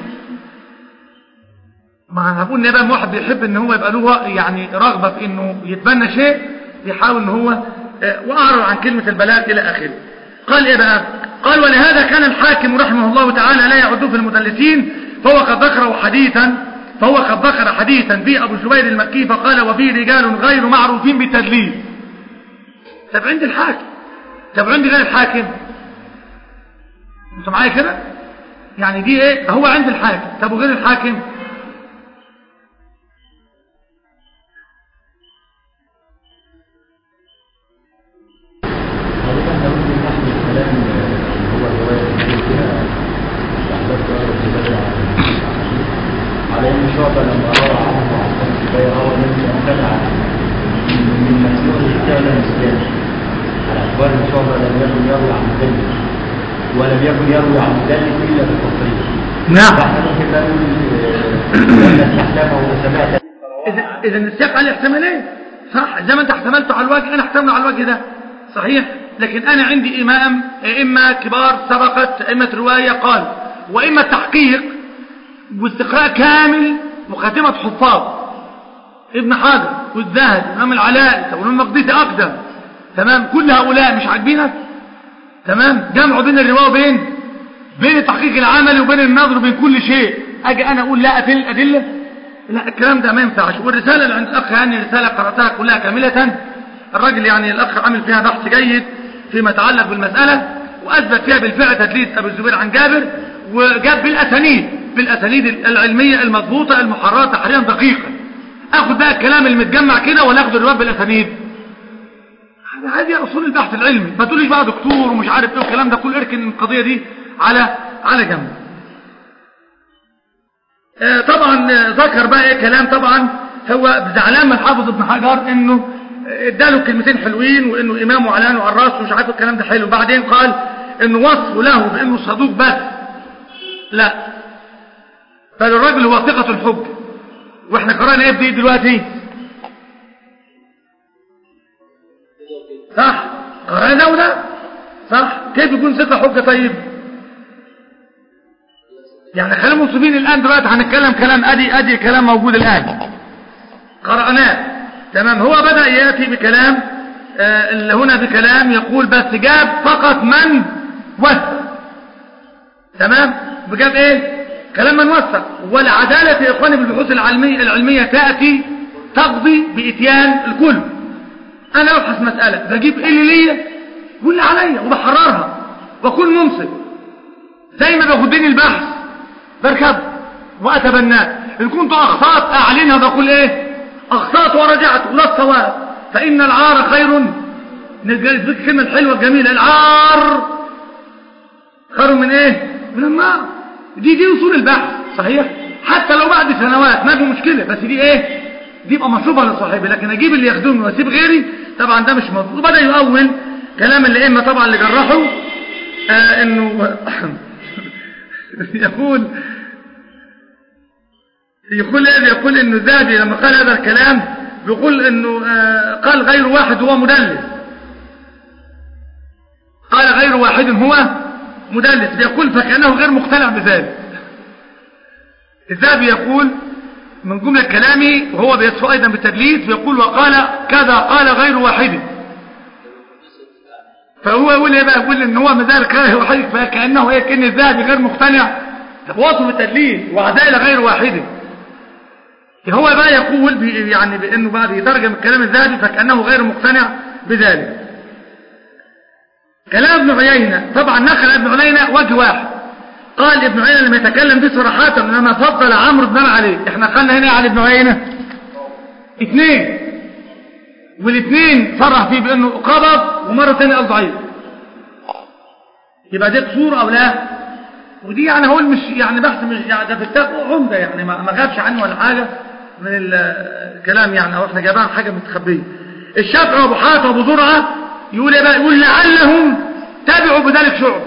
ما هقول ان بقى واحد بيحب ان هو يبقى له يعني رغبه في انه يتبنى شيء يحاول ان هو آه واعرض عن كلمه البلاغ الى اخره قال ايه بقى قال ولهذا كان الحاكم رحمه الله تعالى لا يعد في المدلسين فهو قد ذكره حديثا فهو قد ذكر حديثا في ابو الزبير المكي فقال وفيه رجال غير معروفين بالتدليس طب عند الحاكم طب عند غير الحاكم انتوا معايا كده يعني دي ايه هو عند الحاكم طب وغير الحاكم على ان شعبة لما روى عنه عن الزبير روى نفسه امتنع من مسؤول الكتاب الاسلامي على اخبار ان شعبة لم يكن يروي عن مدلس ولم يكن يروي عن مدلس الا بالتصريح نعم فاحنا ممكن نقول لما استحلفه وسمعت اذا اذا السياق عليه احتمالين صح زي ما انت احتملته على الوجه انا احتمله على الوجه ده صحيح لكن انا عندي امام ائمه كبار سبقت ائمه روايه قال وائمه تحقيق واستقراء كامل وخاتمة حفاظ ابن حجر والذهبي امام العلاء والامام المقدسي اقدم تمام كل هؤلاء مش عاجبينك تمام جمعوا بين الروايه وبين بين التحقيق العملي وبين النظر وبين كل شيء اجي انا اقول لا ادله الادله لا الكلام ده ما ينفعش والرساله اللي عند الاخ يعني رساله قراتها كلها كامله الراجل يعني الاخ عامل فيها بحث جيد فيما يتعلق بالمساله واثبت فيها بالفعل تدليس ابو الزبير عن جابر وجاب بالاسانيد بالاسانيد العلميه المضبوطه المحرره تحريرا دقيقا اخد بقى الكلام المتجمع كده ولا اخد الروايات بالاسانيد هذه اصول البحث العلمي ما تقوليش بقى دكتور ومش عارف ايه والكلام ده كله اركن القضيه دي على على جنب آه طبعا ذكر بقى ايه كلام طبعا هو زعلان من حافظ ابن حجر انه اداله كلمتين حلوين وانه امامه علانه على الراس ومش عارف الكلام ده حلو بعدين قال انه وصفه له بانه صدوق بس لا بل الرجل هو ثقة الحج واحنا قرأنا ايه بدي دلوقتي صح قرأ ده وده صح كيف يكون ثقة حجة طيب يعني خلينا منصفين الآن دلوقتي هنتكلم كلام أدي أدي كلام موجود الآن قرأناه تمام هو بدأ يأتي بكلام آه اللي هنا بكلام يقول بس جاب فقط من وثق تمام بجاب ايه كلام من وثق والعدالة يا إخواني بالبحوث العلمية, العلمية تأتي تقضي بإتيان الكل أنا أبحث مسألة بجيب إيه اللي ليا واللي عليا وبحررها وأكون منصف زي ما باخدني البحث بركب وأتبناه إن كنت أخطأت أعلنها بقول إيه أخطأت ورجعت ولا الصواب فإن العار خير نذكر الكلمة الحلوة الجميلة العار خير من إيه من النار دي دي أصول البحث صحيح حتى لو بعد سنوات ما في مشكلة بس دي إيه دي يبقى مشروبة لصاحبي لكن أجيب اللي يخدمني وأسيب غيري طبعا ده مش مظبوط وبدأ يؤول كلام اللي إما طبعا اللي جرحه آه إنه يقول يقول ايه يقول انه الذهبي لما قال هذا الكلام بيقول انه آه قال غير واحد هو مدلس قال غير واحد هو مدلس بيقول فكأنه غير مقتنع بذلك الذهبي يقول من جملة كلامي وهو بيدفع ايضا بالتدليس بيقول وقال كذا قال غير واحد فهو يقول ايه بقى يقول ان هو مذلك غير واحد فكأنه ايه كأن الذهبي غير مقتنع طب وصف بالتدليس وعداء غير واحد هو بقى يقول يعني بانه بقى بيترجم الكلام الذهبي فكأنه غير مقتنع بذلك كلام ابن عيينة طبعا نقل ابن عيينة وجه واحد قال ابن عيينة لما يتكلم به صراحة لما فضل عمرو بن عليه احنا قلنا هنا على ابن عيينة اثنين والاثنين صرح فيه بانه قبض ومرة ثانية قال ضعيف يبقى دي قصور او لا ودي يعني هو مش يعني بحث مش يعني ده في التقوى عمده يعني ما غابش عنه ولا حاجه من الكلام يعني او احنا جايبين حاجه متخبيه الشافعي وابو حاتم وابو زرعه يقول ايه بقى يقول لعلهم تبعوا بذلك شعب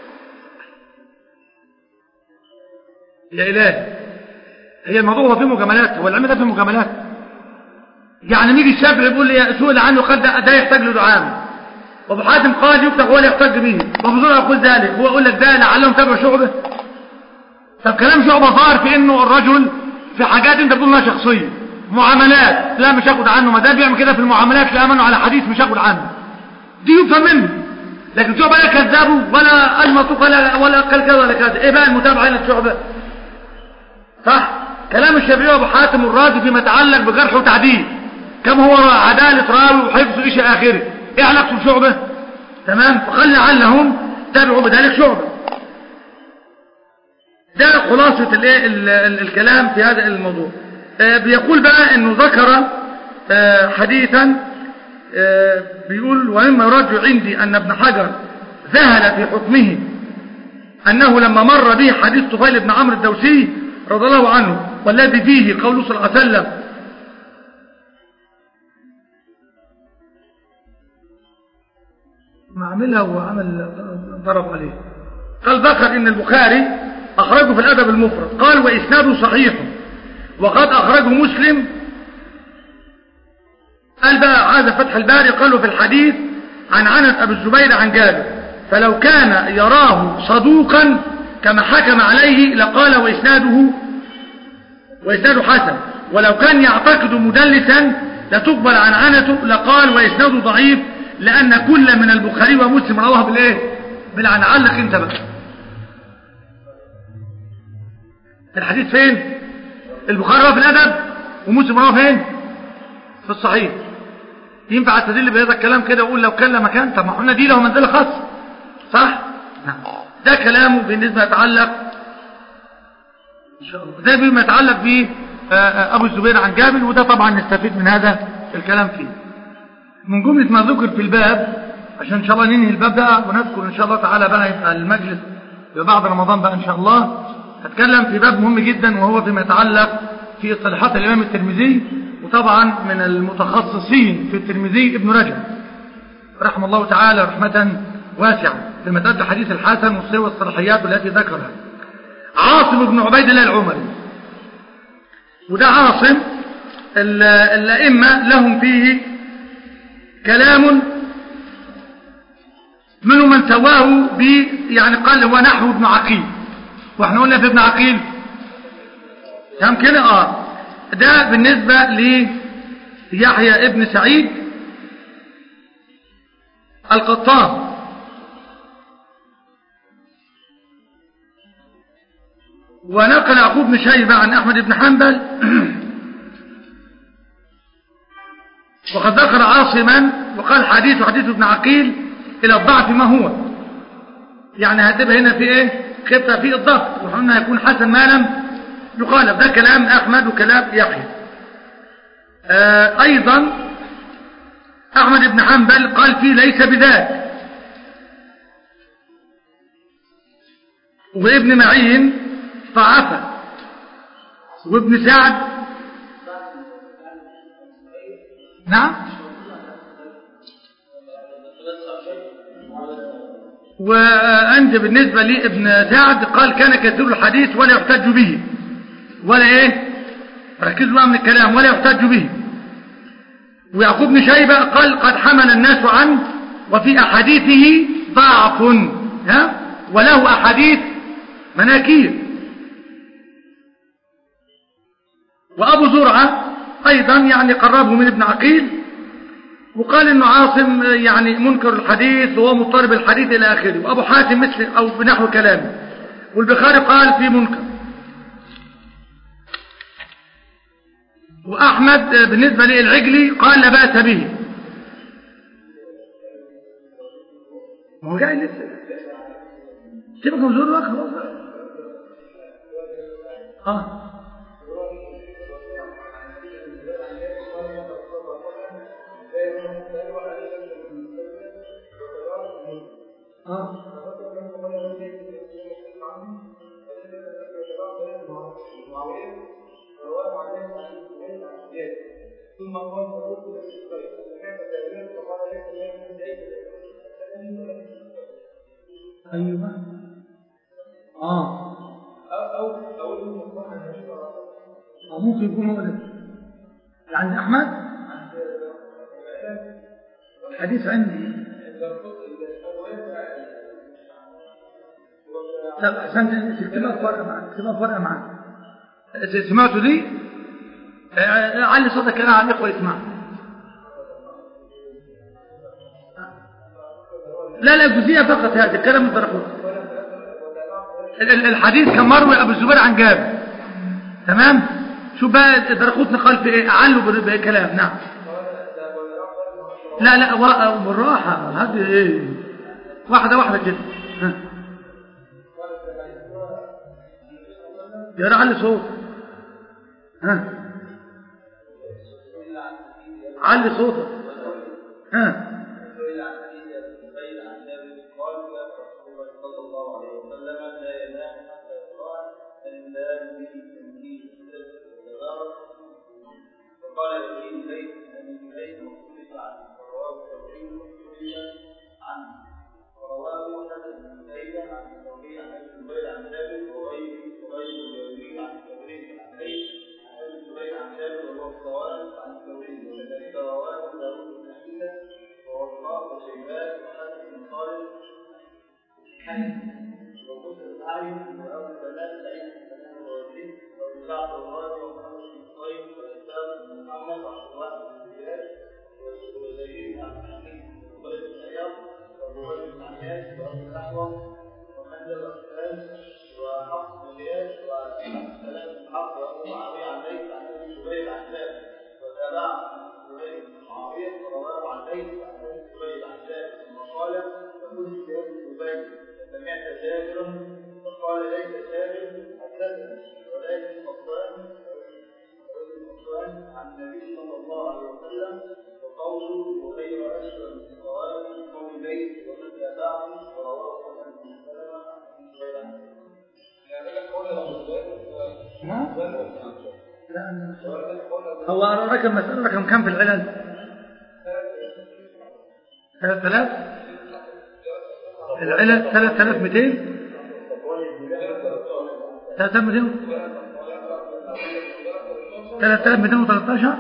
يا الهي هي الموضوع هو فيه مجاملات هو العلم ده فيه مجاملات يعني نيجي الشافعي يقول لي سئل عنه قد ده يحتاج له دعاء وابو حاتم قال يفتح ولا يحتج به وابو زرع يقول ذلك هو يقول لك ده لعلهم تبع شعبه طب كلام شعبه ظاهر في انه الرجل في حاجات انت بتقول انها شخصيه معاملات لا مش هاخد عنه ما ده بيعمل كده في المعاملات لا امنوا على حديث مش هاخد عنه دي يفهم منه لكن شعبه لا كذابه ولا المطوق ولا ولا قال كذا ولا كذا ايه بقى المتابعه هنا في شعبه صح كلام الشافعي وابو حاتم الرازي فيما يتعلق بجرح وتعديل كم هو عداله راوي وحفظ ايش اخره ايه علاقته بشعبه تمام فقال لعلهم تابعوا بذلك شعبه ده خلاصة الايه الكلام في هذا الموضوع آه بيقول بقى انه ذكر آه حديثا آه بيقول ومما يرجع عندي ان ابن حجر ذهل في حكمه انه لما مر به حديث طفيل بن عمرو الدوسي رضي الله عنه والذي فيه قوله صلى الله عليه وسلم ما عملها وعمل ضرب عليه قال ذكر ان البخاري اخرجه في الادب المفرد قال واسناده صحيح وقد اخرجه مسلم قال بقى هذا فتح الباري قالوا في الحديث عن عنس ابي الزبير عن جابر فلو كان يراه صدوقا كما حكم عليه لقال واسناده واسناده حسن ولو كان يعتقد مدلسا لتقبل عن عنته لقال واسناده ضعيف لأن كل من البخاري ومسلم رواه بالإيه بالعن علق انت بقى الحديث فين البخاري رواه في الأدب ومسلم رواه فين في الصحيح ينفع استدل بهذا الكلام كده وأقول لو كان لمكان طب ما قلنا دي له منزلة خاصة صح نعم ده كلامه بالنسبة يتعلق إن شاء الله ده بما يتعلق به أبو الزبير عن جابر وده طبعا نستفيد من هذا الكلام فيه من جملة ما ذكر في الباب عشان إن شاء الله ننهي الباب ده ونذكر إن شاء الله تعالى بقى يبقى المجلس بعد رمضان بقى إن شاء الله هتكلم في باب مهم جدا وهو فيما يتعلق في اصطلاحات الإمام الترمذي وطبعا من المتخصصين في الترمذي ابن رجب رحمه الله تعالى رحمة واسعة في المتأدى حديث الحسن والصيغ والصلاحيات التي ذكرها عاصم بن عبيد الله العمري وده عاصم الأئمة لهم فيه كلام منهم من سواه ب يعني قال هو نحو ابن عقيل واحنا قلنا في ابن عقيل تمام كده اه ده بالنسبة ليحيى ابن سعيد القطان ونقل يعقوب بن شيبة عن أحمد بن حنبل وقد ذكر عاصما وقال حديث حديث ابن عقيل إلى الضعف ما هو يعني هتبقى هنا في ايه خفة في الضغط وحنا يكون حسن ما لم يخالف ده كلام أحمد وكلام يحيى آه أيضا أحمد بن حنبل قال فيه ليس بذاك وابن معين ضعفه وابن سعد نعم وعند بالنسبة لابن سعد قال كان كثير الحديث ولا يحتج به ولا ايه ركزوا بقى من الكلام ولا يحتج به ويعقوب بن شيبة قال قد حمل الناس عنه وفي أحاديثه ضعف ها وله أحاديث مناكير وأبو زرعة أيضا يعني قربه من ابن عقيل وقال انه عاصم يعني منكر الحديث وهو مضطرب الحديث الى اخره وابو حاتم مثل او بنحو كلامه والبخاري قال في منكر واحمد بالنسبه للعجلي قال لا باس به هو جاي لسه سيبك من زور الوقت خلاص اه اه ثم قال فقلت للشيخ فكيف تأويل فقال ليس من ذلك ايوه اه أو أو أو المصطلح النبي صلى الله عليه وسلم آه، ممكن يكون هو ده عند احمد الحديث عندي طب عشان تكتبها فرقة معاك تكتبها فرقة معاك سمعتوا دي آه، علي صوتك كده على الاخوه يسمعوا لا لا جزئيه فقط هذا الكلام من طرفه ال- الحديث كان مروي ابو الزبير عن جابر تمام شو بقى درقوتنا قال في ايه علوا بال- بكلام نعم لا لا وا- بالراحه هذه ايه واحده واحده كده ها. يا علي صوت ها علي صوتك ها فقال يزيد ليس ان ليس مختلف عن رواه التوحيد عنه ورواه حسن بن زيد عن التوحيد عن ابي الزبير عن جابر وغيره وغير الجابري عن التوحيد عن زيد عن ابي الزبير عن جابر وهو الصواب عن التوحيد وكذلك رواه داوود بن عيسى ووفاق وشيبان وحسن بن خالد وقلت الحارث وابو سلام سعيد بن سلام الوزير وابو جعفر الرازي ومحمد بن صهيب واسلام بن محمد وعبد الواحد بن زياد وزيد بن عبد الحميد وولد بن عياض وابو بكر بن عياش وابو الاحوص وحمد الرحمن وحفص بن غياث وعبد السلام بن حفص وابو معاويه عن ليث عن ابي الزبير عن جابر وتابع زبير بن معاويه ورواه عن ليث عن ابي الزبير عن جابر ثم قال فقلت لابي الزبير سمعت جابرا فقال ليس جابر حدثني ولكن صفوان صفوان عن النبي صلى الله عليه وسلم وقوله وغير اشهر من الصواب قول ليس ومن تابعه ورواه حسن بن سلمه عن غير ها؟ لا أنا- هو رقم مسألة رقم كم في العلل؟ ثلاث آلاف؟ العلل ثلاث آلاف مئتين؟ ثلاث آلاف مئتين؟ ثلاث آلاف مئتين وثلاثة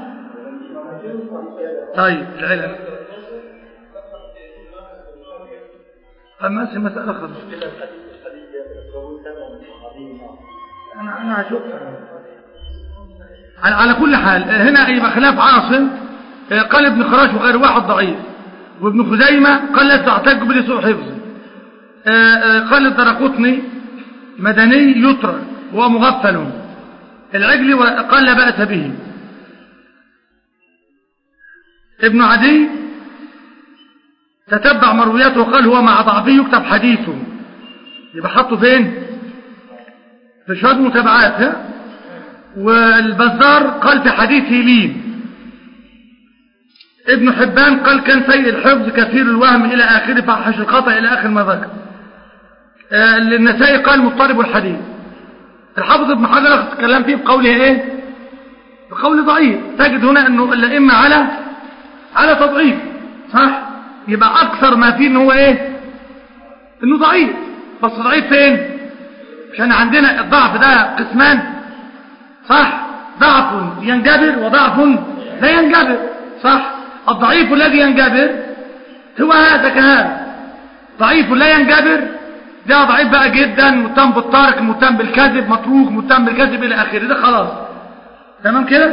طيب العلل أما في مسألة خلاص كده الحديث الحديث ده هو سبب من صحابي أنا أنا هشوفها على على كل حال هنا يبقى خلاف عاصم آه، قال ابن خراش وغير واحد ضعيف وابن خزيمة قال لا تعتج بلسوء حفظه آه، آه، قال الدرقطني مدني يترك وهو مغفل العجل قال لا بأس به ابن عدي تتبع مروياته وقال هو مع ضعفه يكتب حديثه يبقى حطه فين في شهاد متابعات ها والبزار قال في حديثه لين ابن حبان قال كان سيء الحفظ كثير الوهم إلى آخره فحش الخطأ إلى آخر ما ذكر آه، النسائي قال مضطرب الحديث الحافظ ابن حجر تكلم فيه بقوله ايه بقول ضعيف تجد هنا انه الائمه على على تضعيف صح يبقى اكثر ما فيه ان هو ايه انه ضعيف بس ضعيف فين عشان عندنا الضعف ده قسمان صح ضعف ينجبر وضعف لا ينجبر صح الضعيف الذي ينجبر هو هذا كهذا ضعيف لا ينجبر ده ضعيف بقى جدا متهم بالترك متهم بالكذب متروك متهم بالكذب الى اخره ده خلاص تمام كده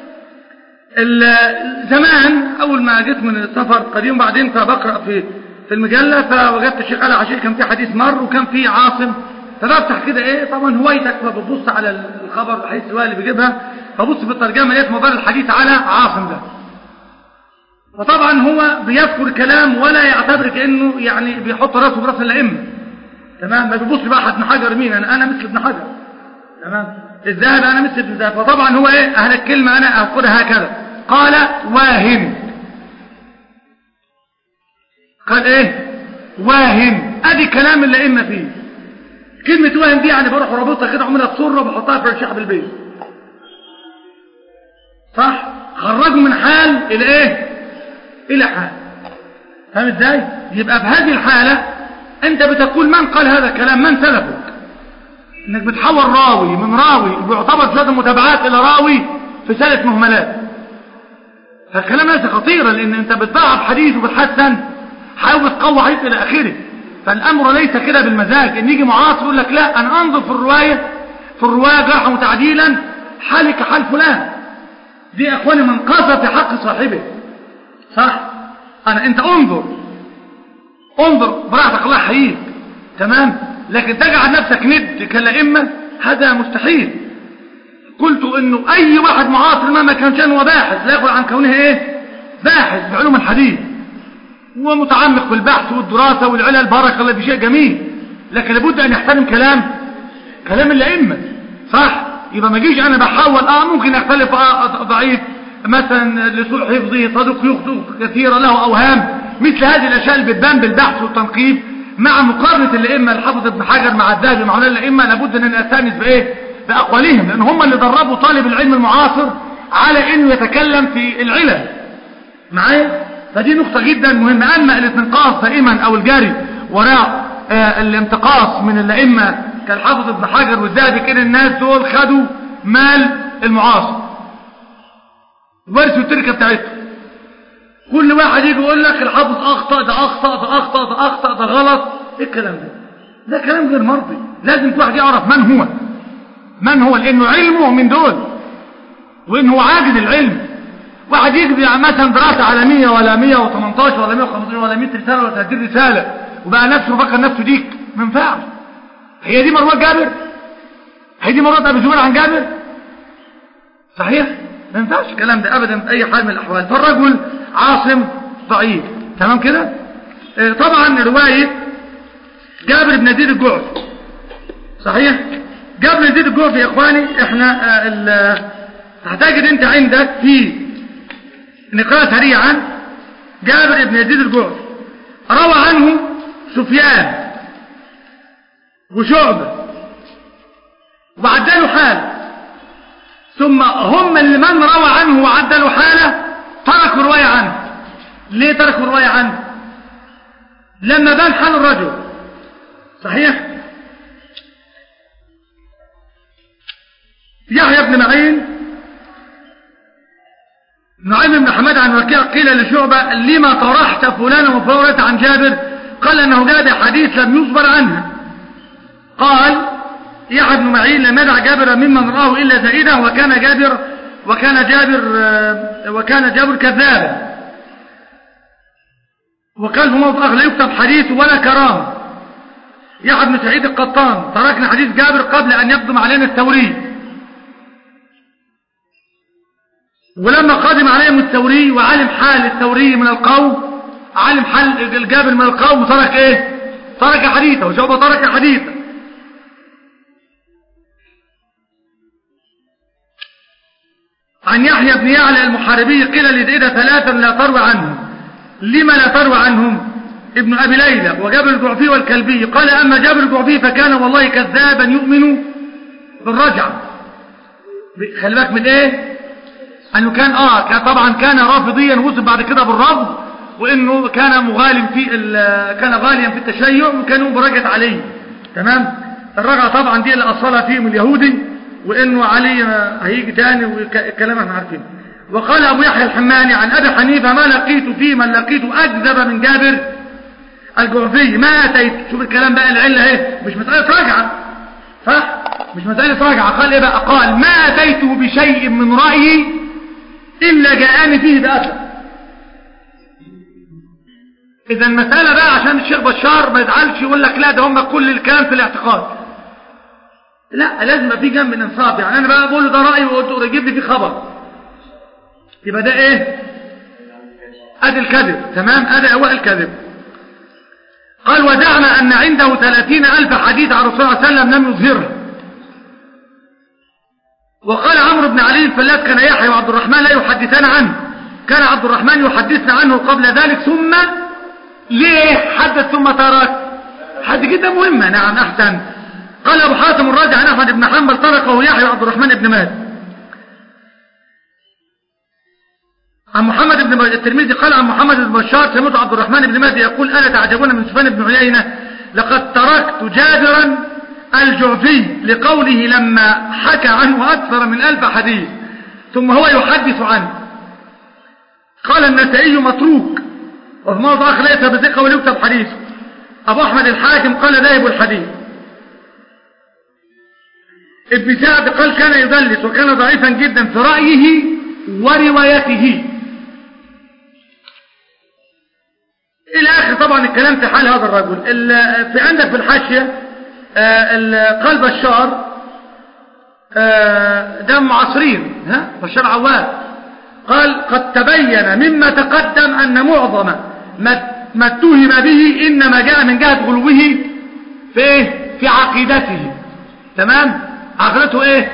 ال- زمان اول ما جيت من السفر قديم بعدين فبقرا في في المجله فوجدت الشيخ علي عشير كان في حديث مر وكان في عاصم فبفتح كده ايه طبعا هوايتك فبتبص على الخبر الحديث الروايه اللي بيجيبها فبص في الترجمه لقيت مدار الحديث على عاصم ده فطبعا هو بيذكر كلام ولا يعتبر كانه يعني بيحط راسه براس الائمه تمام ما بيبص بقى ابن حجر مين انا انا مثل ابن حجر تمام الذهب انا مثل ابن الذهب فطبعا هو ايه اهل الكلمه انا اذكرها هكذا قال واهم قال ايه واهم ادي كلام الائمه فيه كلمه واهم دي يعني بروح رابطها كده عملها بسره وبحطها في الشعب البيت صح خرجوا من حال الى ايه الى حال فاهم ازاي يبقى في هذه الحاله انت بتقول من قال هذا الكلام من سلفك انك بتحول راوي من راوي بيعتبر شهاده متابعات الى راوي في سلف مهملات فالكلام ليس خطيرا لان انت بتضعف حديث وبتحسن حاول تقوي حديث الى اخره فالامر ليس كده بالمزاج ان يجي معاصر يقول لك لا انا انظر في الروايه في الروايه جرحا وتعديلا حالي كحال فلان دي يا اخواني منقصه في حق صاحبه صح انا انت انظر انظر براحتك الله يحييك تمام لكن تجعل نفسك ند كالائمه هذا مستحيل قلت انه اي واحد معاصر مهما كان شأنه باحث لا يقول عن كونه ايه باحث بعلوم الحديث ومتعمق في البحث والدراسة والعلل بارك الله بشيء جميل لكن لابد ان يحترم كلام كلام الائمه صح يبقى ما جيش انا بحاول اه ممكن اختلف آه ضعيف مثلا لسوء حفظه صدوق يخطئ كثيرا له اوهام مثل هذه الاشياء اللي بتبان بالبحث والتنقيب مع مقارنه الائمه الحافظ ابن حجر مع الذهبي مع علماء الائمه لابد ان نستانس بايه باقوالهم لان هم اللي دربوا طالب العلم المعاصر على انه يتكلم في العلل معايا فدي نقطه جدا مهمه اما الانتقاص دائما او الجري وراء آه الانتقاص من الائمه كالحافظ ابن حجر والذهبي كده الناس دول خدوا مال المعاصر ورثوا التركه بتاعتهم كل واحد يجي يقول لك الحافظ اخطا ده اخطا ده اخطا ده اخطا ده غلط ايه الكلام ده ده كلام غير مرضي لازم كل واحد يعرف من هو من هو لانه علمه من دول وان هو عاجز العلم واحد يجي مثلا دراسه عالميه ولا 118 ولا 115 ولا 100 رساله ولا 30 رساله وبقى نفسه فكر نفسه ديك ما ينفعش هي دي مروه جابر هي دي مروه ابي زبير عن جابر صحيح ما ينفعش الكلام ده ابدا باي حال من الاحوال فالرجل عاصم ضعيف تمام كده آه طبعا روايه جابر بن يزيد الجعفي صحيح جابر بن يزيد الجعفي يا اخواني احنا آه هتجد انت عندك في نقرأ سريعا جابر بن يزيد الجعفي روى عنه سفيان وشعبة وعدلوا حاله ثم هم اللي من روى عنه وعدلوا حاله تركوا رواية عنه ليه تركوا رواية عنه لما بان حال الرجل صحيح يحيى بن معين نعيم بن حماد عن وكيع قيل لشعبة لما طرحت فلانا وفلانة عن جابر قال أنه جاء بحديث لم يصبر عنها قال يحيى بن معين لم يدع جابرا ممن رآه إلا زائدا وكان جابر وكان جابر وكان جابر كذابا وقال في موضع آخر لا يكتب حديث ولا كرامة يحيى بن سعيد القطان تركنا حديث جابر قبل أن يقدم علينا الثوري ولما قدم عليهم الثوري وعلم حال الثوري من القوم علم حال الجابر من القوم ترك ايه ترك حديثه وشوف ترك حديثه عن يحيى بن يعلى المحاربي قيل لزيد ثلاثا لا تروى عنهم لما لا تروى عنهم ابن أبي ليلى وجابر الجعفي والكلبي قال أما جابر الجعفي فكان والله كذابا يؤمن بالرجعة خلي بالك من ايه انه كان اه كان طبعا كان رافضيا وصف بعد كده بالرفض وانه كان مغالم في كان غاليا في التشيع وكانوا برجعة عليه تمام الرجعة طبعا دي اللي اصلها فيهم اليهودي وانه علي هيجي تاني والكلام احنا عارفينه وقال ابو يحيى الحماني عن ابي حنيفه ما لقيت فيه من لقيته اكذب من جابر الجعفي ما اتيت شوف الكلام بقى العله اهي مش مساله رجعه صح مش مساله رجعه قال ايه بقى قال ما اتيته بشيء من رايي الا جاءني فيه باثر اذا المساله بقى عشان الشيخ بشار ما يزعلش يقول لك لا ده هم كل الكلام في الاعتقاد لا لازم يبقى في جنب الانصاف يعني انا بقى بقول له ده رايي وقلت له يجيب لي فيه خبر يبقى ده ايه ادي الكذب تمام ادي اواء الكذب قال وزعم ان عنده ثلاثين الف حديث عن رسول الله صلى الله عليه وسلم لم يظهره وقال عمرو بن علي الفلاس كان يحيى وعبد الرحمن لا يحدثان عنه كان عبد الرحمن يحدثنا عنه قبل ذلك ثم ليه حدث ثم ترك حد جدا مهمة نعم احسن قال ابو حاتم الراجع عن احمد بن حنبل تركه يحيى وعبد الرحمن بن ماد عن محمد بن الترمذي قال عن محمد بن بشار سمعت عبد الرحمن بن مهدي يقول الا تعجبون من سفيان بن عيينه لقد تركت جابرا الجعفي لقوله لما حكى عنه اكثر من الف حديث ثم هو يحدث عنه قال النسائي متروك وفي موضع اخر ليس بثقه وليكتب حديثه ابو احمد الحاكم قال ذاهب الحديث ابن سعد قال كان يدلس وكان ضعيفا جدا في رايه وروايته الى اخر طبعا الكلام في حال هذا الرجل في عندك في الحاشيه قال بشار ده معاصرين ها بشار عواد قال قد تبين مما تقدم ان معظم ما اتهم به انما جاء من جهه غلوه في ايه في عقيدته تمام عقيدته ايه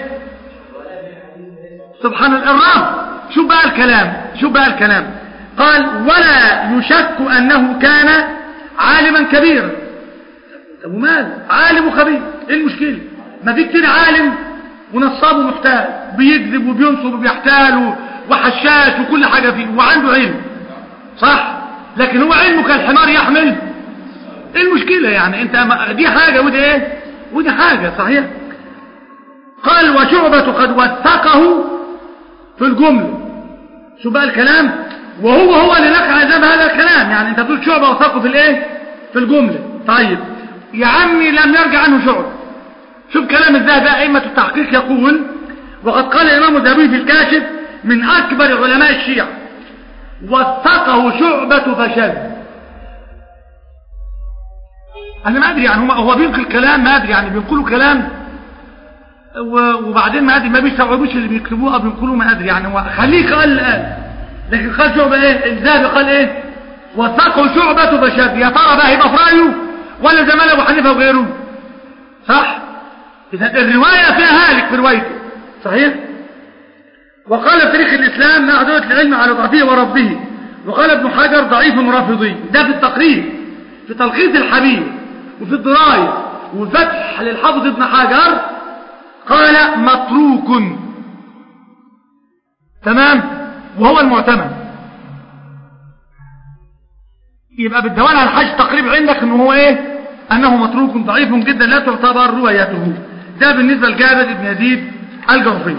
سبحان الله الرب شو بقى الكلام شو بقى الكلام قال ولا يشك أنه كان عالما كبيرا طب ومال عالم وخبير ايه المشكلة ما في كتير عالم ونصاب ومحتال بيكذب وبينصب وبيحتال وحشاش وكل حاجة فيه وعنده علم صح لكن هو علمه كالحمار يحمل ايه المشكلة يعني انت دي حاجة ودي ايه ودي حاجة صحيح قال وشعبة قد وثقه في الجملة شو بقى الكلام وهو هو اللي نقع عذاب هذا الكلام يعني انت بتقول شعبة وثقه في الايه في الجملة طيب يا عمي لم يرجع عنه شعب شوف كلام الذهبي ائمة التحقيق يقول وقد قال الامام الذهبي في الكاشف من اكبر علماء الشيعة وثقه شعبة فشل انا ما ادري يعني هو بينقل كلام ما ادري يعني بينقلوا كلام وبعدين ما ادري ما بيستوعبوش اللي بيكتبوه او بينقلوه ما ادري يعني هو خليك قال الان لكن قال شعبة ايه الذهبي قال ايه وثقه شعبة فشد يا ترى بقى هيبقى في رايه ولا زمان ابو حنيفه وغيره صح اذا الروايه فيها هالك في روايته صحيح وقال في تاريخ الاسلام مع دولة العلم على ضعفه ورفضه وقال ابن حجر ضعيف رافضي ده في التقريب في تلخيص الحبيب وفي الدرايه وفتح للحافظ ابن حجر قال متروك تمام وهو المعتمد يبقى بالدوال على الحج تقريب عندك انه هو ايه انه متروك ضعيف جدا لا تعتبر روايته ده بالنسبة لجابر بن يزيد الجوفي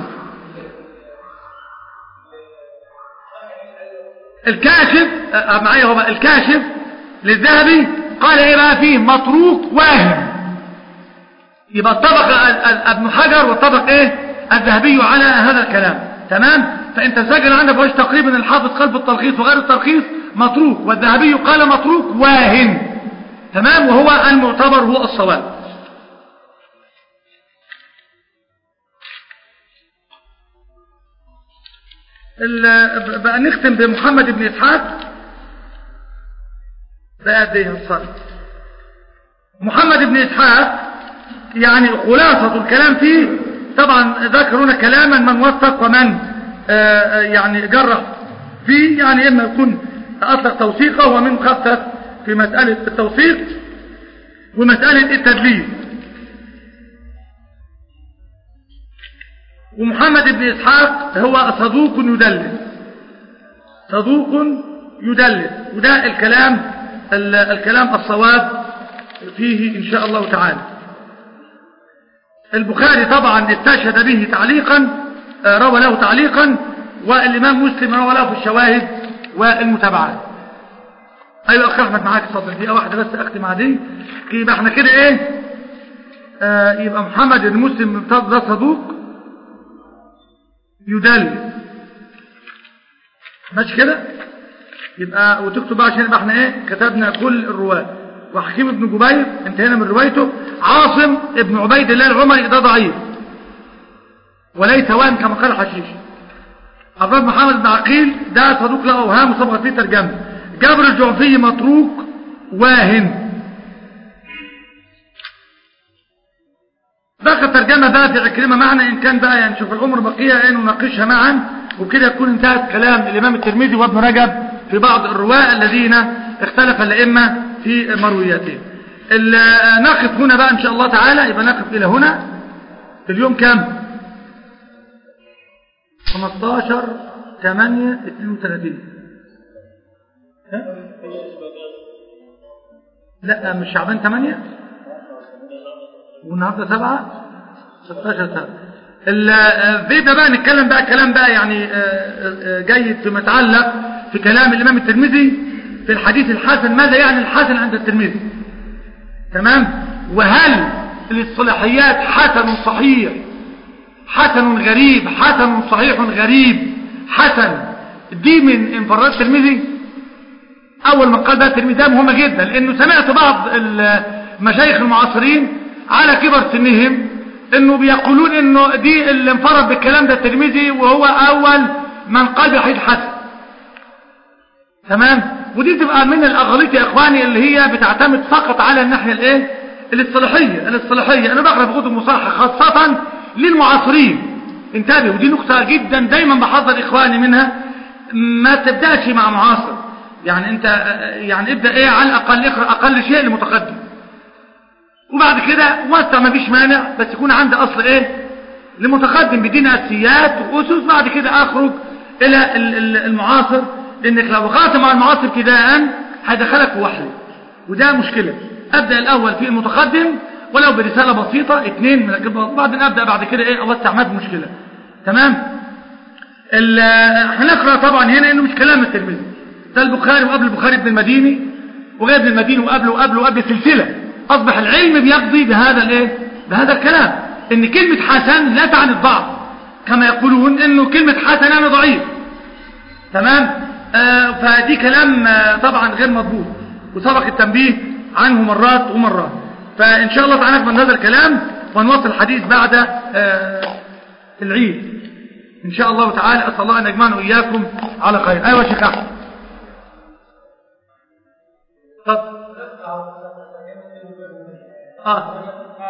الكاشف معايا هو بقى الكاشف للذهبي قال ايه بقى فيه متروك واهم يبقى اتفق ال- ال- ابن حجر واتفق ايه الذهبي على هذا الكلام تمام فانت سجل عندك وجه تقريبا الحافظ قلب التلخيص وغير التلخيص متروك والذهبي قال متروك واهن تمام وهو المعتبر هو الصواب ال- بقى نختم بمحمد بن اسحاق بقى قد ايه صار محمد بن اسحاق يعني خلاصة الكلام فيه طبعا ذكرون كلاما من وثق ومن آه، آه، يعني جرح فيه يعني اما يكون اطلق توثيقه ومن خفف في مسألة التوثيق ومسألة التدليس ومحمد بن إسحاق هو صدوق يدلس صدوق يدلس وده الكلام ال- الكلام الصواب فيه إن شاء الله تعالى البخاري طبعا استشهد به تعليقا آه، روى له تعليقا والإمام مسلم روى له في الشواهد والمتابعات أيوة أخي أحمد معاك اتفضل دقيقة واحدة بس أختم مع دي يبقى احنا كده إيه آه يبقى محمد بن مسلم ده صدوق يدلس ماشي كده يبقى وتكتب بقى عشان يبقى احنا ايه كتبنا كل الرواه وحكيم بن جبير انتهينا من روايته عاصم ابن عبيد الله العمري ده ضعيف وليس وهم كما قال الحشيش عبد محمد بن عقيل ده صدوق له اوهام وصبغت فيه ترجمه جابر الجعفي متروك واهن بقى الترجمة بقى في عكرمة معنا إن كان بقى يعني شوف الأمر بقية إيه نناقشها معا وبكده يكون انتهت كلام الإمام الترمذي وابن رجب في بعض الرواة الذين اختلف الأئمة في مروياتهم ال- نقف هنا بقى إن شاء الله تعالى يبقى نقف إلى هنا في اليوم كم 15 8 32 ها؟ لا مش شعبان 8 والنهارده سبعة 16 سنة الفيدا بقى نتكلم بقى كلام بقى يعني آه، آه، جيد فيما يتعلق في كلام الإمام الترمذي في الحديث الحسن ماذا يعني الحسن عند الترمذي تمام وهل الاصطلاحيات حسن صحيح حسن غريب حسن صحيح غريب حسن دي من انفرادات الترمذي اول ما قال بقى الترمذي ده مهمه جدا لانه سمعت بعض المشايخ المعاصرين على كبر سنهم انه بيقولون انه دي اللي انفرد بالكلام ده الترمذي وهو اول من قال بحديث حسن تمام ودي تبقى من الاغاليط يا اخواني اللي هي بتعتمد فقط على الناحيه الايه الاصطلاحيه الاصطلاحيه انا بقرا في كتب المصطلح خاصه للمعاصرين انتبهوا ودي نقطه جدا دايما بحذر اخواني منها ما تبداش مع معاصر يعني انت يعني ابدا ايه على الاقل اقرا اقل شيء لمتقدم وبعد كده وسع ما فيش مانع بس يكون عندي اصل ايه لمتقدم بدينا اساسيات واسس بعد كده اخرج الى ال- ال- المعاصر لانك لو وقعت مع المعاصر ابتداء هيدخلك في وحل وده مشكله ابدا الاول في المتقدم ولو برساله بسيطه اثنين من الكبار وبعدين ابدا بعد كده ايه اوسع ما في مشكله تمام ال- هنقرا طبعا هنا انه مش كلام الترمذي ده البخاري وقبل البخاري ابن المديني وغير ابن المديني وقبله وقبله وقبل سلسله اصبح العلم بيقضي بهذا الايه بهذا الكلام ان كلمه حسن لا تعني الضعف كما يقولون انه كلمه حسن يعني ضعيف تمام آه فدي كلام آه طبعا غير مضبوط وسبق التنبيه عنه مرات ومرات فان شاء الله تعالى نقبل هذا الكلام ونواصل الحديث بعد آه العيد ان شاء الله تعالى اسال الله ان يجمعنا واياكم على خير ايوه يا شيخ احمد طب اه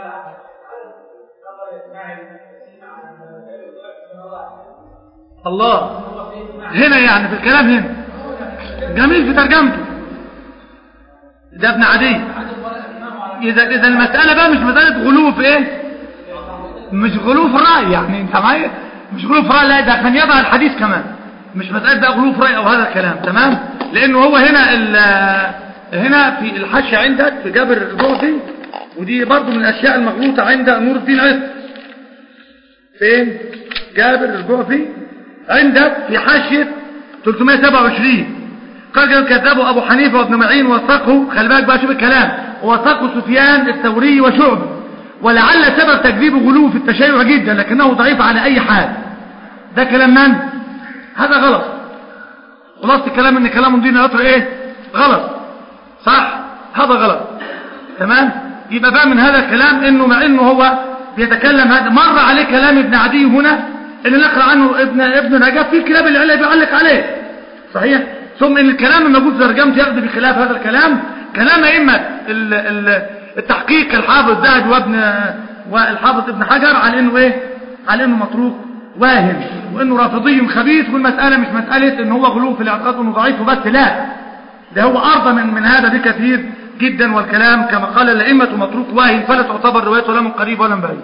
الله هنا يعني في الكلام هنا جميل في ترجمته ده ابن عدي اذا اذا المساله بقى مش مساله غلو في ايه مش غلو في الراي يعني انت معايا مش غلو في الراي لا ده كان يضع الحديث كمان مش مساله بقى غلو في راي او هذا الكلام تمام لانه هو هنا ال- هنا في الحاشيه عندك في جابر الجوزي ودي برضو من الاشياء المغلوطه عند نور الدين عز فين جابر الجعفي عندك في حاشيه 327 قال كذبه أبو حنيفة وابن معين وثقه خلي بالك بقى شوف الكلام وثقه سفيان الثوري وشعبه ولعل سبب تكذيبه غلو في التشيع جدا لكنه ضعيف على أي حال ده كلام من؟ هذا غلط خلاصة الكلام ان كلام دين الأطر ايه؟ غلط صح؟ هذا غلط تمام؟ يبقى بقى من هذا الكلام انه مع انه هو بيتكلم هذا مر عليه كلام ابن عدي هنا اللي نقرأ عنه ابن ابن نجاة في الكلام اللي عليه بيعلق عليه صحيح؟ ثم ان الكلام الموجود في ترجمته ياخذ بخلاف هذا الكلام كلام ائمه ال- ال- التحقيق الحافظ الذهبي وابن والحافظ ابن حجر على انه ايه على انه متروك واهم وانه رافضي خبيث والمساله مش مساله ان هو غلو في الاعتقاد وانه ضعيف وبس لا ده هو ارضى من من هذا بكثير جدا والكلام كما قال الائمه متروك واهم فلا تعتبر روايته لا من قريب ولا من بعيد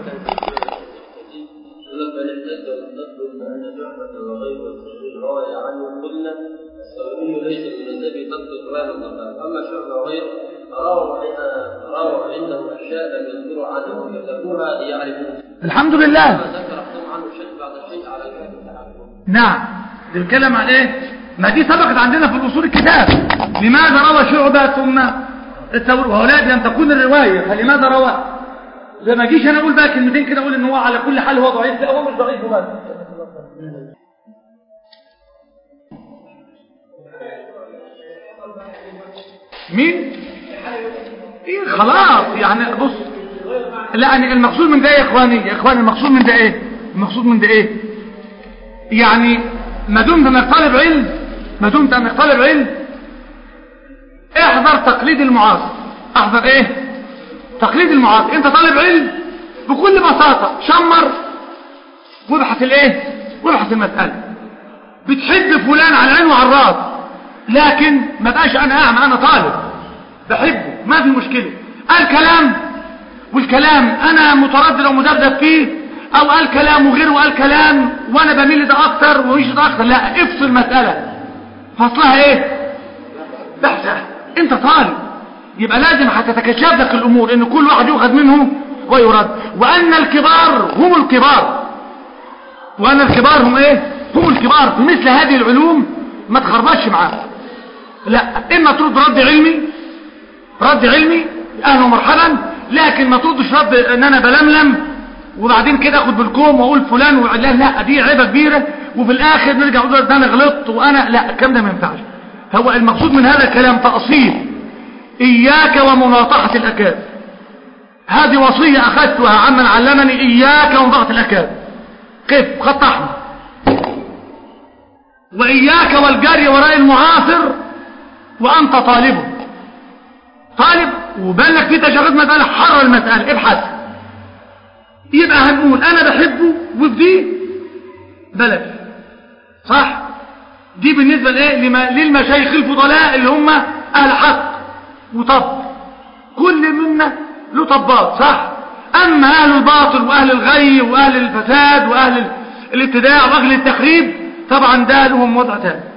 لما احتج ونقدم بأن شعبة وغير الثوري روي عنه قلنا الثوري ليس من مذهب ترك القرآن والقرآن أما شعبة وغيره رووا رووا عنده أشياء لم يذكروا عنه يذكرها ليعرفوه الحمد لله ما ذكر أحكم عنه شيء بعد شيء على جهة التعلم نعم دي بنتكلم عن ايه ما دي سبقت عندنا في الاصول الكتاب لماذا روى شعبة ثم الثور وهو لا ان تكون الرواية فلماذا روى زي ما جيش انا اقول بقى كلمتين كده اقول ان هو على كل حال هو ضعيف لا هو مش ضعيف بس مين ايه خلاص يعني بص لا يعني المقصود من ده يا اخواني يا اخواني المقصود من ده ايه المقصود من ده ايه يعني ما دمت انك طالب علم ما دمت انك طالب علم احذر تقليد المعاصر احذر ايه تقليد المعاصر انت طالب علم بكل بساطة شمر وابحث الايه وابحث المسألة بتحب فلان على العين وعلى الراس لكن ما بقاش انا اعمى انا طالب بحبه ما في مشكلة قال كلام والكلام انا متردد او مدردد فيه او قال كلام وغيره قال كلام وانا بميل ده اكتر ومش ده اكتر لا افصل مسألة فصلها ايه بحثها انت طالب يبقى لازم هتتكشف لك الامور ان كل واحد يؤخذ منه ويرد وان الكبار هم الكبار وان الكبار هم ايه هم الكبار في مثل هذه العلوم ما تخربش معاه لا اما ترد رد علمي رد علمي اهلا ومرحبا لكن ما تردش رد ان انا بلملم وبعدين كده اخد بالكوم واقول فلان وعلان لا دي عيبه كبيره وفي الاخر نرجع نقول ده انا غلطت وانا لا الكلام ده ما ينفعش هو المقصود من هذا الكلام تأصيل إياك ومناطحة الأكاد هذه وصية أخذتها عمن علمني إياك ومناطحة الأكاد كيف خط أحمر وإياك والجري وراء المعاصر وأنت طالبه طالب وبالك في تشغيل مسألة حرر المسألة ابحث يبقى هنقول أنا بحبه وفي دي بلد صح دي بالنسبة لإيه لما للمشايخ الفضلاء اللي هم أهل حق وطب كل منا له طبات صح أما أهل الباطل وأهل الغي وأهل الفساد وأهل الابتداع وأهل التخريب طبعا ده لهم وضع تاني